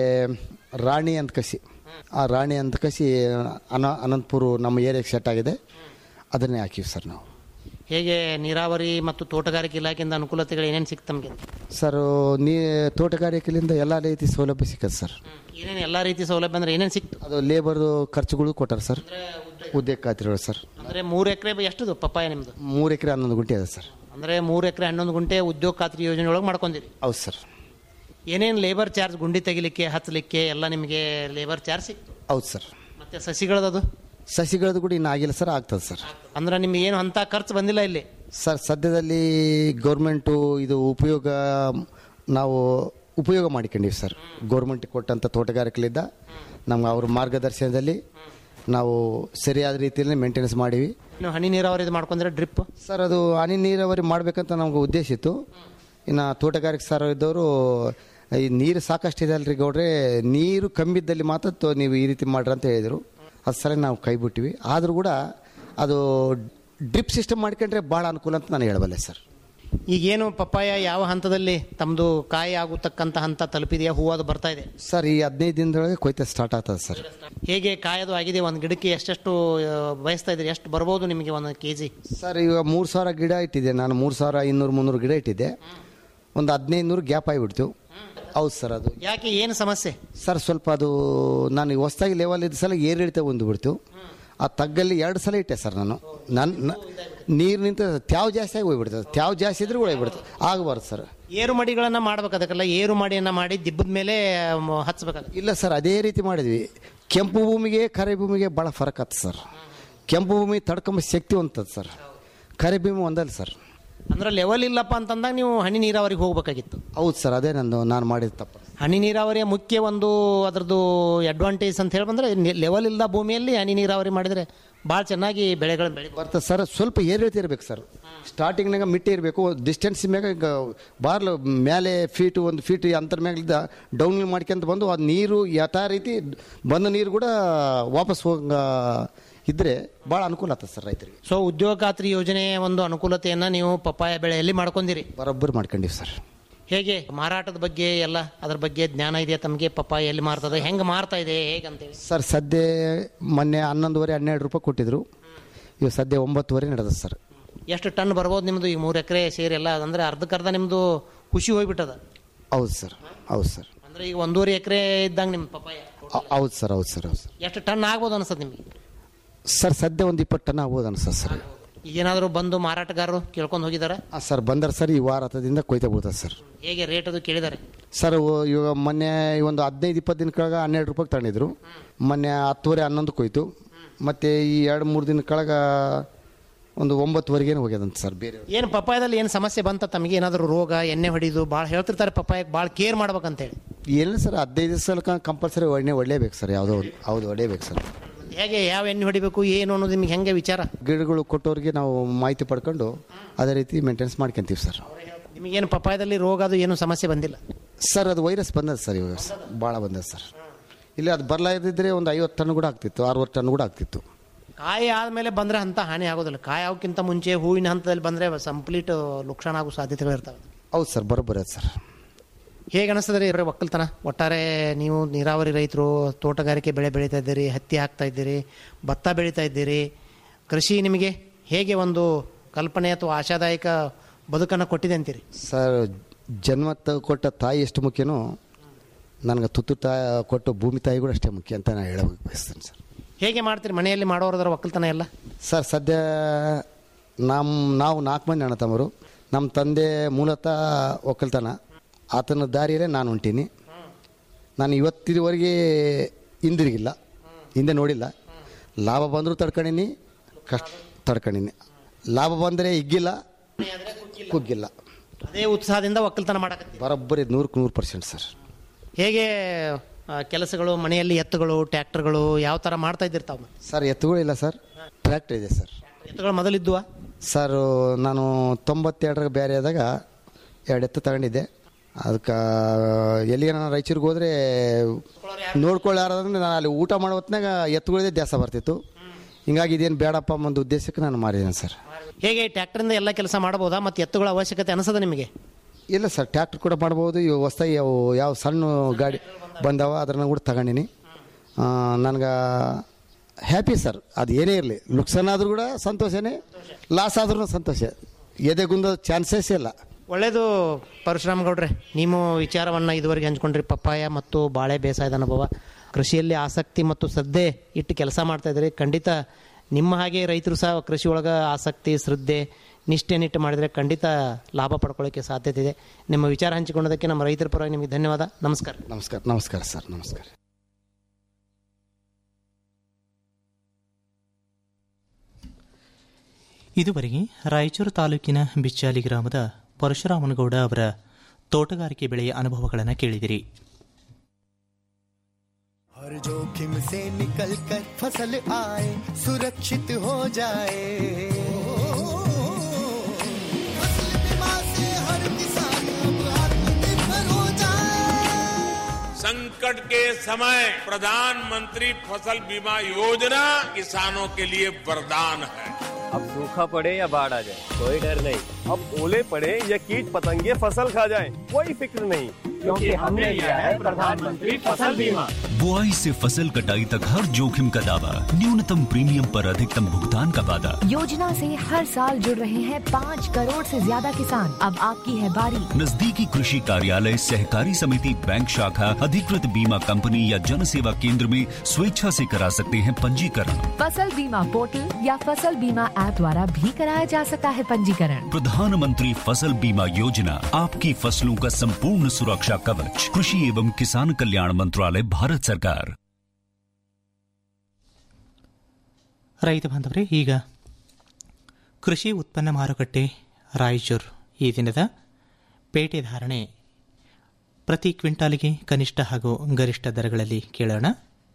ರಾಣಿ ಅಂತ ಕಸಿ ಆ ರಾಣಿ ಅಂತ ಕಸಿ ಅನ ಅನಂತಪುರ ನಮ್ಮ ಏರಿಯಾಗೆ ಸೆಟ್ ಆಗಿದೆ ಅದನ್ನೇ ಹಾಕಿವಿ ಸರ್ ನಾವು ಹೇಗೆ ನೀರಾವರಿ ಮತ್ತು ತೋಟಗಾರಿಕೆ ಇಲಾಖೆಯಿಂದ ಅನುಕೂಲತೆಗಳು ಏನೇನು ಸಿಕ್ತು ನಮಗೆ ಸರ್ ನೀ ತೋಟಗಾರಿಕೆಯಿಂದ ಎಲ್ಲ ರೀತಿ ಸೌಲಭ್ಯ ಸಿಕ್ಕತ್ತೆ ಸರ್ ಏನೇನು ಎಲ್ಲ ರೀತಿ ಸೌಲಭ್ಯ ಅಂದ್ರೆ ಏನೇನು ಸಿಕ್ತು ಅದು ಲೇಬರ್ದು ಖರ್ಚುಗಳು ಕೊಟ್ಟಾರೆ ಸರ್ ಉದ್ಯೋಗ ಖಾತ್ರಿಗಳು ಸರ್ ಅಂದರೆ ಮೂರು ಎಕರೆ ಎಷ್ಟದು ಪಪ್ಪಾಯ ನಿಮ್ಮದು ಮೂರು ಎಕರೆ ಹನ್ನೊಂದು ಗುಂಟೆ ಇದೆ ಸರ್ ಅಂದರೆ ಮೂರು ಎಕರೆ ಹನ್ನೊಂದು ಗುಂಟೆ ಉದ್ಯೋಗ ಖಾತ್ರಿ ಯೋಜನೆ ಒಳಗೆ ಮಾಡ್ಕೊಂಡಿರಿ ಹೌದು ಸರ್ ಏನೇನು ಲೇಬರ್ ಚಾರ್ಜ್ ಗುಂಡಿ ತೆಗಿಲಿಕ್ಕೆ ಹಚ್ಚಲಿಕ್ಕೆ ಎಲ್ಲ ನಿಮಗೆ ಲೇಬರ್ ಚಾರ್ಜ್ ಸಿಕ್ತು ಹೌದು ಸರ್ ಮತ್ತೆ ಸಸಿಗಳದದು ಸಸಿಗಳದ್ದು ಕೂಡ ಇನ್ನು ಆಗಿಲ್ಲ ಸರ್ ಆಗ್ತದೆ ಸರ್ ಅಂದ್ರೆ ನಿಮ್ಗೆ ಏನು ಅಂತ ಖರ್ಚು ಬಂದಿಲ್ಲ ಇಲ್ಲಿ ಸರ್ ಸದ್ಯದಲ್ಲಿ ಗೌರ್ಮೆಂಟು ಇದು ಉಪಯೋಗ ನಾವು ಉಪಯೋಗ ಮಾಡಿಕೊಂಡಿವಿ ಸರ್ ಗೌರ್ಮೆಂಟ್ ಕೊಟ್ಟಂಥ ತೋಟಗಾರಿಕೆಲಿದ್ದ ನಮ್ಗೆ ಅವ್ರ ಮಾರ್ಗದರ್ಶನದಲ್ಲಿ ನಾವು ಸರಿಯಾದ ರೀತಿಯಲ್ಲಿ ಮೇಂಟೆನೆನ್ಸ್ ಮಾಡೀವಿ ನೀವು ಹನಿ ನೀರಾವರಿ ಮಾಡ್ಕೊಂಡ್ರೆ ಡ್ರಿಪ್ ಸರ್ ಅದು ಹನಿ ನೀರಾವರಿ ಮಾಡಬೇಕಂತ ನಮ್ಗೆ ಉದ್ದೇಶ ಇತ್ತು ಇನ್ನು ತೋಟಗಾರಿಕೆ ಸರ್ ಇದ್ದವರು ಈ ನೀರು ಸಾಕಷ್ಟಿದೆ ಅಲ್ರಿ ಗೌಡ್ರೆ ನೀರು ಕಮ್ಮಿ ಇದ್ದಲ್ಲಿ ಮಾತ್ರ ತೋ- ನೀವು ಈ ರೀತಿ ಮಾಡ್ರಿ ಅಂತ ಹೇಳಿದರು ಅದು ಸಲ ನಾವು ಕೈ ಬಿಟ್ಟಿವಿ ಆದರೂ ಕೂಡ ಅದು ಡ್ರಿಪ್ ಸಿಸ್ಟಮ್ ಮಾಡ್ಕೊಂಡ್ರೆ ಭಾಳ ಅನುಕೂಲ ಅಂತ ನಾನು ಹೇಳಬಲ್ಲೆ ಸರ್ ಈಗೇನು ಪಪ್ಪಾಯ ಯಾವ ಹಂತದಲ್ಲಿ ತಮ್ಮದು ಕಾಯಿ ಆಗತಕ್ಕಂಥ ಹಂತ ತಲುಪಿದೆಯಾ ಹೂವು ಅದು ಬರ್ತಾ ಇದೆ ಸರ್ ಈ ಹದಿನೈದು ದಿನದೊಳಗೆ ಕೊಯ್ತ ಸ್ಟಾರ್ಟ್ ಆಗ್ತದೆ ಸರ್ ಹೇಗೆ ಕಾಯದು ಆಗಿದೆ ಒಂದು ಗಿಡಕ್ಕೆ ಎಷ್ಟೆಷ್ಟು ಆ, ಬಯಸ್ತಾ ಇದ್ದೀರಿ ಎಷ್ಟು ಬರ್ಬೋದು ನಿಮಗೆ ಒಂದು ಕೆ ಜಿ ಸರ್ ಈಗ ಮೂರು ಸಾವಿರ ಗಿಡ ಇಟ್ಟಿದ್ದೆ ನಾನು ಮೂರು ಸಾವಿರ ಇನ್ನೂರು ಮುನ್ನೂರು ಗಿಡ ಇಟ್ಟಿದ್ದೆ ಒಂದು ಹದಿನೈದು ನೂರು ಗ್ಯಾಪ್ ಆಗಿಬಿಡ್ತು ಹೌದು ಸರ್ ಅದು ಯಾಕೆ ಏನು ಸಮಸ್ಯೆ ಸರ್ ಸ್ವಲ್ಪ ಅದು ನಾನು ಹೊಸ್ದಾಗಿ ಲೆವೆಲ್ ಇದ್ದ ಸಲ ಏರಿಳಿತ ಒಂದು ಬಿಡ್ತು ಆ ತಗ್ಗಲ್ಲಿ ಎರಡು ಸಲ ಇಟ್ಟೆ ಸರ್ ನಾನು ನನ್ನ ನೀರು ನಿಂತ ತ್ಯಾವ್ ಜಾಸ್ತಿ ಆಗಿ ಹೋಗ್ಬಿಡ್ತದೆ ತ್ಯಾವ್ ಜಾಸ್ತಿ ಇದ್ರೆ ಹೋಗ್ಬಿಡ್ತದೆ ಆಗಬಾರ್ದು ಸರ್ ಏರು ಮಡಿಗಳನ್ನ ಮಾಡ್ಬೇಕು ಅದಕ್ಕೆಲ್ಲ ಏರು ಮಡಿಯನ್ನ ಮಾಡಿ ದಿಬ್ಬದ ಮೇಲೆ ಮ, ಹಚ್ಬೇಕಾಗತ್ತೆ ಇಲ್ಲ ಸರ್ ಅದೇ ರೀತಿ ಮಾಡಿದ್ವಿ ಕೆಂಪು ಭೂಮಿಗೆ ಕರೆ ಭೂಮಿಗೆ ಭಾಳ ಫರಕ್ ಆಯ್ತು ಸರ್ ಕೆಂಪು ಭೂಮಿ ತಡ್ಕೊಂಬ ಶಕ್ತಿ ಹೊಂತದ ಸರ್ ಕರೆ ಭೂಮಿ ಒಂದಲ್ಲ ಸರ್ ಅಂದ್ರೆ ಲೆವೆಲ್ ಇಲ್ಲಪ್ಪ ಅಂತಂದಾಗ ನೀವು ಹನಿ ನೀರಾವರಿಗೆ ಹೋಗ್ಬೇಕಾಗಿತ್ತು ಹೌದು ಸರ್ ಅದೇ ನಂದು ನಾನು ಮಾಡಿದ ತಪ್ಪು ಹನಿ ನೀರಾವರಿಯ ಮುಖ್ಯ ಒಂದು ಅದರದ್ದು ಅಡ್ವಾಂಟೇಜ್ ಅಂತ ಹೇಳಿ ಬಂದರೆ ಲೆವೆಲ್ ಇಲ್ಲದ ಭೂಮಿಯಲ್ಲಿ ಹನಿ ನೀರಾವರಿ ಮಾಡಿದರೆ ಭಾಳ ಚೆನ್ನಾಗಿ ಬೆಳೆಗಳು ಬೆಳೆ ಬರ್ತದೆ ಸರ್ ಸ್ವಲ್ಪ ಏರಿಳಿತ ಇರ್ಬೇಕು ಸರ್ ಸ್ಟಾರ್ಟಿಂಗ್ನಾಗ ಮಿಟ್ಟಿ ಇರಬೇಕು ಡಿಸ್ಟೆನ್ಸ್ ಮ್ಯಾಗ ಈಗ ಬಾರ್ಲು ಮೇಲೆ ಫೀಟು ಒಂದು ಫೀಟ್ ಅಂತರ ಮ್ಯಾಗಲಿದ್ದ ಡೌನ್ ಮಾಡ್ಕೊಂತ ಬಂದು ಅದು ನೀರು ಯಥಾ ರೀತಿ ಬಂದ ನೀರು ಕೂಡ ವಾಪಸ್ ಹೋಗ ಇದ್ದರೆ ಭಾಳ ಅನುಕೂಲ ಆಗ್ತದೆ ಸರ್ ರೈತರಿಗೆ ಸೊ ಉದ್ಯೋಗ ಖಾತ್ರಿ ಯೋಜನೆಯ ಒಂದು ಅನುಕೂಲತೆಯನ್ನು ನೀವು ಪಪ್ಪಾಯ ಬೆಳೆಯಲ್ಲಿ ಮಾಡ್ಕೊಂಡಿರಿ ಬರೋಬ್ಬರಿ ಮಾಡ್ಕೊಂಡಿವಿ ಸರ್ ಹೇಗೆ ಮಾರಾಟದ ಬಗ್ಗೆ ಎಲ್ಲ ಅದ್ರ ಬಗ್ಗೆ ಜ್ಞಾನ ಇದೆಯಾ ತಮಗೆ ಪಪ್ಪಾಯ ಎಲ್ಲಿ ಮಾರ್ತದೆ ಹೆಂಗೆ ಮಾರ್ತಾ ಇದೆ ಹೇಗಂತೇಳಿ ಸರ್ ಸದ್ಯ ಮೊನ್ನೆ ಹನ್ನೊಂದುವರೆ ಹನ್ನೆರಡು ರೂಪಾಯಿ ಕೊಟ್ಟಿದ್ರು ಇವು ಸದ್ಯ ಒಂಬತ್ತುವರೆ ನಡೆದ ಸರ್ ಎಷ್ಟು ಟನ್ ಬರ್ಬೋದು ನಿಮ್ಮದು ಈ ಮೂರು ಎಕರೆ ಸೇರಿ ಎಲ್ಲ ಅಂದರೆ ಅರ್ಧಕ್ಕರ್ಧ ನಿಮ್ಮದು ಖುಷಿ ಹೋಗ್ಬಿಟ್ಟದ ಹೌದು ಸರ್ ಹೌದು ಸರ್ ಅಂದರೆ ಈಗ ಒಂದೂವರೆ ಎಕರೆ ಇದ್ದಂಗೆ ನಿಮ್ಮ ಪಪ್ಪಾಯ ಹೌ- ಹೌದು ಸರ್ ಹೌದು ಸರ್ ಹೌದು ಸರ್ ಎಷ್ಟು ಟನ್ ಆಗ್ಬೋದು ಅನ್ಸತ್ತೆ ನಿಮಗೆ ಸರ್ ಸದ್ಯ ಒಂದು ಇಪ್ಪತ್ತು ಟನ್ ಆಗ್ಬೋದು ಅನ್ಸತ್ತೆ ಸರ್ ಈಗೇನಾದರೂ ಬಂದು ಮಾರಾಟಗಾರರು ಕೇಳ್ಕೊಂಡು ಹೋಗಿದಾರ ಹಾಂ ಸರ್ ಬಂದರೆ ಸರ್ ಈ ವಾರ ಹತ್ತದಿಂದ ಕೊಯ್ತಾ ಬೀಳ್ತದೆ ಸರ್ ಹೇಗೆ ರೇಟ್ ಅದು ಕೇಳಿದ್ದಾರೆ ಸರ್ ಓ- ಇವಾಗ ಮೊನ್ನೆ ಒಂದು ಹದಿನೈದು ಇಪ್ಪತ್ತು ದಿನ ಕೆಳಗೆ ಹನ್ನೆರಡು ರೂಪಾಯಿ ತಗೊಂಡಿದ್ರು ಮೊನ್ನೆ ಹತ್ತುವರೆ ಹನ್ನೊಂದು ಕೊಯ್ತು ಮತ್ತು ಈ ಎರಡು ಮೂರು ದಿನ ಕೆಳಗೆ ಒಂದು ಒಂಬತ್ತುವರೆಗೇನು ಹೋಗ್ಯದಂತ ಸರ್ ಬೇರೆ ಏನು ಪಪ್ಪಾಯದಲ್ಲಿ ಏನು ಸಮಸ್ಯೆ ಬಂತ ತಮಗೆ ಏನಾದರೂ ರೋಗ ಎಣ್ಣೆ ಹೊಡಿದು ಭಾಳ ಹೇಳ್ತಿರ್ತಾರೆ ಪಪ್ಪಾಯಕ್ಕೆ ಭಾಳ ಕೇರ್ ಮಾಡ್ಬೇಕಂತೇಳಿ ಏನಿಲ್ಲ ಸರ್ ಹದಿನೈದು ಸಲ ಕಂಪಲ್ಸರಿ ಎಣ್ಣೆ ಒಳ್ಳೇಬೇಕು ಸರ್ ಯಾವುದೋ ಒಂದು ಹೌದು ಒಳ್ಳೇಬೇಕು ಸರ್ ಹೇಗೆ ಯಾವ ಎಣ್ಣೆ ಹೊಡಿಬೇಕು ಏನು ಅನ್ನೋದು ನಿಮಗೆ ಹೆಂಗೆ ವಿಚಾರ ಗಿಡಗಳು ಕೊಟ್ಟವ್ರಿಗೆ ನಾವು ಮಾಹಿತಿ ಪಡ್ಕೊಂಡು ಅದೇ ರೀತಿ ಮೇಂಟೆನೆನ್ಸ್ ಮಾಡ್ಕೊಂತೀವಿ ಸರ್ ನಿಮಗೇನು ಪಪ್ಪಾಯದಲ್ಲಿ ರೋಗ ಅದು ಏನು ಸಮಸ್ಯೆ ಬಂದಿಲ್ಲ ಸರ್ ಅದು ವೈರಸ್ ಬಂದದ ಸರ್ ಇವಾಗ ಭಾಳ ಬಂದದ ಸರ್ ಇಲ್ಲಿ ಅದು ಬರಲಾಗದಿದ್ದರೆ ಒಂದು ಐವತ್ತು ಟನ್ ಕೂಡ ಆಗ್ತಿತ್ತು ಅರವತ್ತು ಟನ್ ಕೂಡ ಆಗ್ತಿತ್ತು ಕಾಯಿ ಆದಮೇಲೆ ಬಂದರೆ ಅಂತ ಹಾನಿ ಆಗೋದಿಲ್ಲ ಕಾಯಿ ಆಗೋಕ್ಕಿಂತ ಮುಂಚೆ ಹೂವಿನ ಹಂತದಲ್ಲಿ ಬಂದರೆ ಕಂಪ್ಲೀಟ್ ನುಕ್ಸಾನ ಆಗೋ ಸಾಧ್ಯತೆಗಳು ಇರ್ತವೆ ಹೌದು ಸರ್ ಬರೋಬ್ಬರಿ ಅದು ಸರ್ ಹೇಗೆ ಅನಿಸ್ತದೆ ರೀ ಇವ್ರ ಒಕ್ಕಲ್ತನ ಒಟ್ಟಾರೆ ನೀವು ನೀರಾವರಿ ರೈತರು ತೋಟಗಾರಿಕೆ ಬೆಳೆ ಬೆಳೀತಾ ಇದ್ದೀರಿ ಹತ್ತಿ ಹಾಕ್ತಾ ಇದ್ದೀರಿ ಭತ್ತ ಬೆಳೀತಾ ಇದ್ದೀರಿ ಕೃಷಿ ನಿಮಗೆ ಹೇಗೆ ಒಂದು ಕಲ್ಪನೆ ಅಥವಾ ಆಶಾದಾಯಕ ಬದುಕನ್ನು ಕೊಟ್ಟಿದೆ ಅಂತೀರಿ ಸರ್ ಜನ್ಮ ತ- ಕೊಟ್ಟ ತಾಯಿ ಎಷ್ಟು ಮುಖ್ಯನೋ ನನಗೆ ತುತ್ತು ತಾ ಕೊಟ್ಟು ಭೂಮಿ ತಾಯಿ ಕೂಡ ಅಷ್ಟೇ ಮುಖ್ಯ ಅಂತ ನಾನು ಹೇಳಬೇಕು ಬಯಸ್ತೇನೆ ಸರ್ ಹೇಗೆ ಮಾಡ್ತೀರಿ ಮನೆಯಲ್ಲಿ ಮಾಡೋರದರ ಒಕ್ಕಲ್ತನ ಎಲ್ಲ ಸರ್ ಸದ್ಯ ನಮ್ಮ ನಾವು ನಾಲ್ಕು ಮಂದಿ ಅಣ್ಣ ತಮ್ಮರು ನಮ್ಮ ತಂದೆ ಮೂಲತಃ ಒಕ್ಕಲ್ತನ ಆತನ ದಾರಿಯಲ್ಲೇ ನಾನು ಹೊಂಟೀನಿ ನಾನು ಇವತ್ತಿನವರೆಗೆ ಹಿಂದಿರುಗಿಲ್ಲ ಹಿಂದೆ ನೋಡಿಲ್ಲ ಲಾಭ ಬಂದರೂ ತಡ್ಕೊಂಡಿನಿ ಕಷ್ಟ ತಡ್ಕೊಂಡಿನಿ ಲಾಭ ಬಂದರೆ ಹಿಗ್ಗಿಲ್ಲ ಕುಗ್ಗಿಲ್ಲ ಅದೇ ಉತ್ಸಾಹದಿಂದ ಒಕ್ಕಲ್ತನ ಮಾಡಕತ್ತೀವಿ ಬರೋಬ್ಬರಿ ನೂರಕ್ಕೆ ನೂರು ಪರ್ಸೆಂಟ್ ಸರ್ ಹೇಗೆ ಆ, ಕೆಲಸಗಳು ಮನೆಯಲ್ಲಿ ಎತ್ತುಗಳು ಟ್ರ್ಯಾಕ್ಟರ್ಗಳು ಯಾವ ಥರ ಮಾಡ್ತಾ ಇದ್ದೀರಿ ತಾವು ಸರ್ ಎತ್ತುಗಳಿಲ್ಲ ಸರ್ ಟ್ರ್ಯಾಕ್ಟರ್ ಇದೆ ಸರ್ ಎತ್ತುಗಳು ಮೊದಲಿದ್ದುವ ಸರ್ ನಾನು ತೊಂಬತ್ತೆರಡರಾಗ ಬೇರೆ ಆದಾಗ ಎರಡು ಎತ್ತು ತಗೊಂಡಿದ್ದೆ ಅದಕ್ಕೆ ಎಲ್ಲಿಗೆ ನಾನು ರಾಯಚೂರಿಗೆ ಹೋದರೆ ನೋಡ್ಕೊಳ್ಳಾರಂದ್ರೆ ನಾನು ಅಲ್ಲಿ ಊಟ ಮಾಡೋ ಹೊತ್ನಾಗ ಎತ್ತುಗಳಿದೆ ದ್ಯಾಸ ಬರ್ತಿತ್ತು ಹಿಂಗಾಗಿ ಇದೇನು ಬೇಡಪ್ಪ ಅನ್ನೋ ಒಂದು ಉದ್ದೇಶಕ್ಕೆ ನಾನು ಮಾರಿದ್ದೇನೆ ಸರ್ ಹೇಗೆ ಟ್ರ್ಯಾಕ್ಟರಿಂದ ಎಲ್ಲ ಕೆಲಸ ಮಾಡ್ಬೋದಾ ಮತ್ತು ಎತ್ತುಗಳ ಅವಶ್ಯಕತೆ ಅನಿಸದ ನಿಮಗೆ ಇಲ್ಲ ಸರ್ ಟ್ರ್ಯಾಕ್ಟರ್ ಕೂಡ ಮಾಡ್ಬೋದು ಇವು ಹೊಸ್ದಾಗಿ ಯಾವ ಯಾವ ಸಣ್ಣ ಗಾಡಿ ಬಂದಾವ ಅದನ್ನು ಕೂಡ ತಗೊಂಡಿನಿ ನನಗೆ ಹ್ಯಾಪಿ ಸರ್ ಅದು ಏನೇ ಇರಲಿ ನುಕ್ಸಾನ್ ಆದರೂ ಕೂಡ ಸಂತೋಷನೇ ಲಾಸ್ ಆದ್ರೂ ಸಂತೋಷ ಎದೆಗುಂದ ಚಾನ್ಸಸ್ ಇಲ್ಲ ಒಳ್ಳೆಯದು ಪರಶುರಾಮ್ ಗೌಡ್ರೆ ನೀವು ವಿಚಾರವನ್ನು ಇದುವರೆಗೆ ಹಂಚ್ಕೊಂಡ್ರಿ ಪಪ್ಪಾಯ ಮತ್ತು ಬಾಳೆ ಬೇಸಾಯದ ಅನುಭವ ಕೃಷಿಯಲ್ಲಿ ಆಸಕ್ತಿ ಮತ್ತು ಶ್ರದ್ಧೆ ಇಟ್ಟು ಕೆಲಸ ಮಾಡ್ತಾ ಇದ್ದೀರಿ ಖಂಡಿತ ನಿಮ್ಮ ಹಾಗೆ ರೈತರು ಸಹ ಕೃಷಿ ಒಳಗೆ ಆಸಕ್ತಿ ಶ್ರದ್ಧೆ ನಿಷ್ಠೆನಿಟ್ಟು ಮಾಡಿದರೆ ಖಂಡಿತ ಲಾಭ ಪಡ್ಕೊಳ್ಳೋಕ್ಕೆ ಸಾಧ್ಯತೆ ಇದೆ ನಿಮ್ಮ ವಿಚಾರ ಹಂಚಿಕೊಂಡದಕ್ಕೆ ನಮ್ಮ ರೈತರ ಪರವಾಗಿ ನಿಮಗೆ ಧನ್ಯವಾದ ನಮಸ್ಕಾರ ನಮಸ್ಕಾರ ನಮಸ್ಕಾರ ಸರ್ ನಮಸ್ಕಾರ ಇದುವರೆಗೆ ರಾಯಚೂರು ತಾಲೂಕಿನ ಬಿಚ್ಚಾಲಿ ಗ್ರಾಮದ ಪರಶುರಾಮನಗೌಡ ಅವರ ತೋಟಗಾರಿಕೆ ಬೆಳೆಯ ಅನುಭವಗಳನ್ನು ಕೇಳಿದಿರಿ हर जोखिम से निकल कर फसल आए सुरक्षित हो जाए फसल बीमा से हर किसान अब आत्मनिर्भर हो जाए संकट के समय प्रधानमंत्री फसल बीमा योजना किसानों के लिए वरदान है अब सूखा पड़े या बाढ़ आ जाए कोई डर नहीं अब ओले पड़े या कीट पतंगे फसल खा जाए कोई फिक्र नहीं क्योंकि हमने लिया है प्रधानमंत्री फसल बीमा बुआई से फसल कटाई तक हर जोखिम का दावा न्यूनतम प्रीमियम पर अधिकतम भुगतान का वादा योजना से हर साल जुड़ रहे हैं पाँच करोड़ से ज्यादा किसान अब आपकी है बारी नजदीकी कृषि कार्यालय सहकारी समिति बैंक शाखा अधिकृत बीमा कंपनी या जन सेवा केंद्र में स्वेच्छा से करा सकते हैं पंजीकरण फसल बीमा पोर्टल या फसल बीमा ऐप द्वारा भी कराया जा सकता है पंजीकरण प्रधानमंत्री फसल बीमा योजना आपकी फसलों का संपूर्ण सुरक्षा कवच कृषि एवं किसान कल्याण मंत्रालय भारत सरकार ರೈತ ಬಾಂಧವರೇ ಈಗ ಕೃಷಿ ಉತ್ಪನ್ನ ಮಾರುಕಟ್ಟೆ ರಾಯಚೂರು ಈ ದಿನದ ಪೇಟೆ ಧಾರಣೆ ಪ್ರತಿ ಕ್ವಿಂಟಾಲಿಗೆ ಕನಿಷ್ಠ ಹಾಗೂ ಗರಿಷ್ಠ ದರಗಳಲ್ಲಿ ಕೇಳೋಣ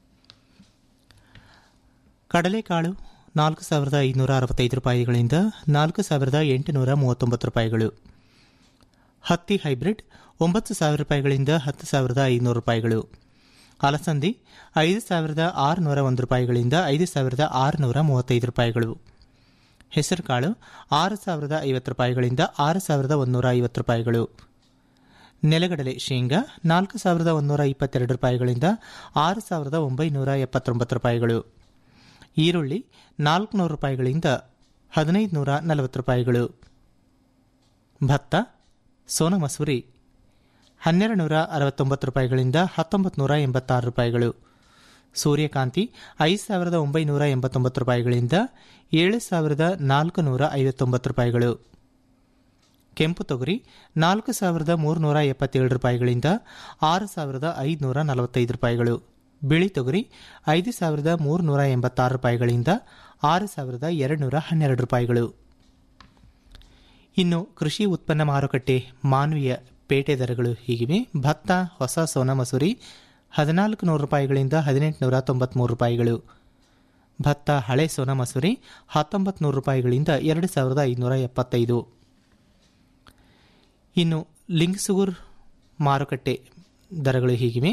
ಕಡಲೆಕಾಳು ನಾಲ್ಕು ಸಾವಿರದ ಐದುನೂರ ಅರವತ್ತೈದು ರೂಪಾಯಿಗಳಿಂದ ನಾಲ್ಕು ಸಾವಿರದ ಎಂಟುನೂರ ಮೂವತ್ತೊಂಬತ್ತು ರೂಪಾಯಿಗಳು ಹತ್ತಿ ಹೈಬ್ರಿಡ್ ಒಂಬತ್ತು ಸಾವಿರ ರೂಪಾಯಿಗಳಿಂದ ಹತ್ತು ಸಾವಿರದ ಐದುನೂರು ರೂಪಾಯಿಗಳು ಅಲಸಂದಿ ಐದು ಸಾವಿರದ ಆರುನೂರ ಒಂದು ರೂಪಾಯಿಗಳಿಂದ ಐದು ಸಾವಿರದ ಆರುನೂರ ಮೂವತ್ತೈದು ರೂಪಾಯಿಗಳು ಹೆಸರುಕಾಳು ಆರು ಸಾವಿರದ ಐವತ್ತು ರೂಪಾಯಿಗಳಿಂದ ಆರು ಸಾವಿರದ ಒಂದೂರ ಐವತ್ತು ರೂಪಾಯಿಗಳು ನೆಲಗಡಲೆ ಶೇಂಗಾ ನಾಲ್ಕು ಸಾವಿರದ ಒಂದೂರ ಇಪ್ಪತ್ತೆರಡು ರೂಪಾಯಿಗಳಿಂದ ಆರು ಸಾವಿರದ ಒಂಬೈನೂರ ಎಪ್ಪತ್ತೊಂಬತ್ತು ರೂಪಾಯಿಗಳು ಈರುಳ್ಳಿ ನಾಲ್ಕುನೂರು ರೂಪಾಯಿಗಳಿಂದ ಹದಿನೈದು ನೂರ ನಲವತ್ತು ರೂಪಾಯಿಗಳು ಭತ್ತ ಸೋನ ಮಸೂರಿ ಹನ್ನೆರಡು ನೂರ ಅರವತ್ತೊಂಬತ್ತು ರೂಪಾಯಿಗಳಿಂದ ಹತ್ತೊಂಬತ್ತು ನೂರ ಎಂಬತ್ತಾರು ರೂಪಾಯಿಗಳು ಸೂರ್ಯಕಾಂತಿ ಐದು ಸಾವಿರದ ಒಂಬೈನೂರ ಎಂಬತ್ತೊಂಬತ್ತು ರೂಪಾಯಿಗಳಿಂದ ಏಳು ಸಾವಿರದ ನಾಲ್ಕು ನೂರ ಐವತ್ತೊಂಬತ್ತು ರೂಪಾಯಿಗಳು ಕೆಂಪು ತೊಗರಿ ನಾಲ್ಕು ಸಾವಿರದ ಮೂರುನೂರ ಎಪ್ಪತ್ತೇಳು ರೂಪಾಯಿಗಳಿಂದ ಆರು ಸಾವಿರದ ಐದುನೂರ ನಲವತ್ತೈದು ರೂಪಾಯಿಗಳು ಬಿಳಿ ತೊಗರಿ ಐದು ಸಾವಿರದ ಮೂರುನೂರ ಎಂಬತ್ತಾರು ರೂಪಾಯಿಗಳಿಂದ ಆರು ಸಾವಿರದ ಎರಡುನೂರ ಹನ್ನೆರಡು ರೂಪಾಯಿಗಳು ಇನ್ನು ಕೃಷಿ ಉತ್ಪನ್ನ ಮಾರುಕಟ್ಟೆ ಮಾನವೀಯ ಪೇಟೆ ದರಗಳು ಹೀಗಿವೆ ಭತ್ತ ಹೊಸ ಸೋನಾ ಮಸೂರಿ ಹದಿನಾಲ್ಕು ನೂರು ರೂಪಾಯಿಗಳಿಂದ ಹದಿನೆಂಟುನೂರ ತೊಂಬತ್ಮೂರು ರೂಪಾಯಿಗಳು ಭತ್ತ ಹಳೆ ಸೋನಾ ಮಸೂರಿ ಹತ್ತೊಂಬತ್ತು ನೂರು ರೂಪಾಯಿಗಳಿಂದ ಎರಡು ಸಾವಿರದ ಐದುನೂರ ಎಪ್ಪತ್ತೈದು ಇನ್ನು ಲಿಂಗ್ಸುಗೂರ್ ಮಾರುಕಟ್ಟೆ ದರಗಳು ಹೀಗಿವೆ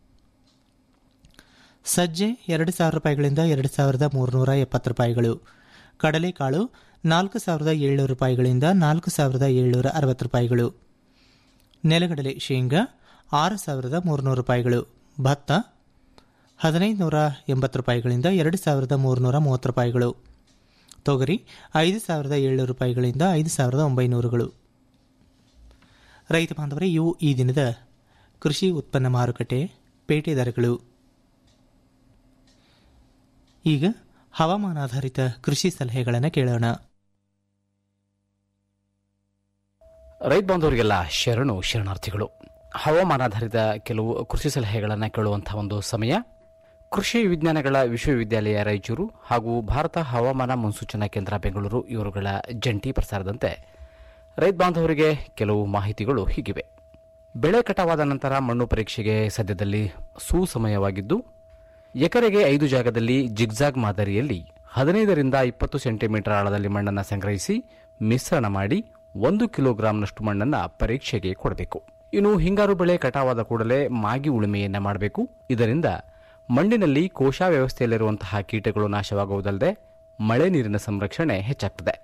ಸಜ್ಜೆ ಎರಡು ಸಾವಿರ ರೂಪಾಯಿಗಳಿಂದ ಎರಡು ಸಾವಿರದ ಮೂರುನೂರ ಎಪ್ಪತ್ತು ರೂಪಾಯಿಗಳು ಕಡಲೆಕಾಳು ನಾಲ್ಕು ಸಾವಿರದ ಏಳ್ನೂರು ರೂಪಾಯಿಗಳಿಂದ ನಾಲ್ಕು ಸಾವಿರದ ಏಳ್ನೂರ ಅರವತ್ತು ರೂಪಾಯಿಗಳು ನೆಲಗಡಲೆ ಶೇಂಗಾ ಆರು ಸಾವಿರದ ಮೂರುನೂರು ರೂಪಾಯಿಗಳು ಭತ್ತ ಹದಿನೈದು ನೂರ ಎಂಬತ್ತು ರೂಪಾಯಿಗಳಿಂದ ಎರಡು ಸಾವಿರದ ಮೂರುನೂರ ಮೂವತ್ತು ರೂಪಾಯಿಗಳು ತೊಗರಿ ಐದು ಸಾವಿರದ ಏಳ್ನೂರು ರೂಪಾಯಿಗಳಿಂದ ಐದು ಸಾವಿರದ ಒಂಬೈನೂರುಗಳು ರೈತ ಬಾಂಧವರೇ ಇವು ಈ ದಿನದ ಕೃಷಿ ಉತ್ಪನ್ನ ಮಾರುಕಟ್ಟೆ ಪೇಟೆ ದರಗಳು ಈಗ ಹವಾಮಾನಾಧಾರಿತ ಕೃಷಿ ಸಲಹೆಗಳನ್ನು ಕೇಳೋಣ ರೈತ ಬಾಂಧವರಿಗೆಲ್ಲ ಶರಣು ಶರಣಾರ್ಥಿಗಳು ಹವಾಮಾನಾಧಾರಿತ ಕೆಲವು ಕೃಷಿ ಸಲಹೆಗಳನ್ನು ಕೇಳುವಂತಹ ಒಂದು ಸಮಯ ಕೃಷಿ ವಿಜ್ಞಾನಗಳ ವಿಶ್ವವಿದ್ಯಾಲಯ ರಾಯಚೂರು ಹಾಗೂ ಭಾರತ ಹವಾಮಾನ ಮುನ್ಸೂಚನಾ ಕೇಂದ್ರ ಬೆಂಗಳೂರು ಇವರುಗಳ ಜಂಟಿ ಪ್ರಸಾರದಂತೆ ರೈತ ಬಾಂಧವರಿಗೆ ಕೆಲವು ಮಾಹಿತಿಗಳು ಹೀಗಿವೆ ಬೆಳೆ ಕಟಾವಾದ ನಂತರ ಮಣ್ಣು ಪರೀಕ್ಷೆಗೆ ಸದ್ಯದಲ್ಲಿ ಸುಸಮಯವಾಗಿದ್ದು ಎಕರೆಗೆ ಐದು ಜಾಗದಲ್ಲಿ ಜಿಗ್ಜಾಗ್ ಮಾದರಿಯಲ್ಲಿ ಹದಿನೈದರಿಂದ ಇಪ್ಪತ್ತು ಸೆಂಟಿಮೀಟರ್ ಆಳದಲ್ಲಿ ಮಣ್ಣನ್ನು ಸಂಗ್ರಹಿಸಿ ಮಿಶ್ರಣ ಮಾಡಿ ಒಂದು ಕಿಲೋಗ್ರಾಂನಷ್ಟು ಮಣ್ಣನ್ನು ಪರೀಕ್ಷೆಗೆ ಕೊಡಬೇಕು ಇನ್ನು ಹಿಂಗಾರು ಬೆಳೆ ಕಟಾವಾದ ಕೂಡಲೇ ಮಾಗಿ ಉಳುಮೆಯನ್ನ ಮಾಡಬೇಕು ಇದರಿಂದ ಮಣ್ಣಿನಲ್ಲಿ ಕೋಶ ವ್ಯವಸ್ಥೆಯಲ್ಲಿರುವಂತಹ ಕೀಟಗಳು ನಾಶವಾಗುವುದಲ್ಲದೆ ಮಳೆ ನೀರಿನ ಸಂರಕ್ಷಣೆ ಹೆಚ್ಚಾಗ್ತದೆ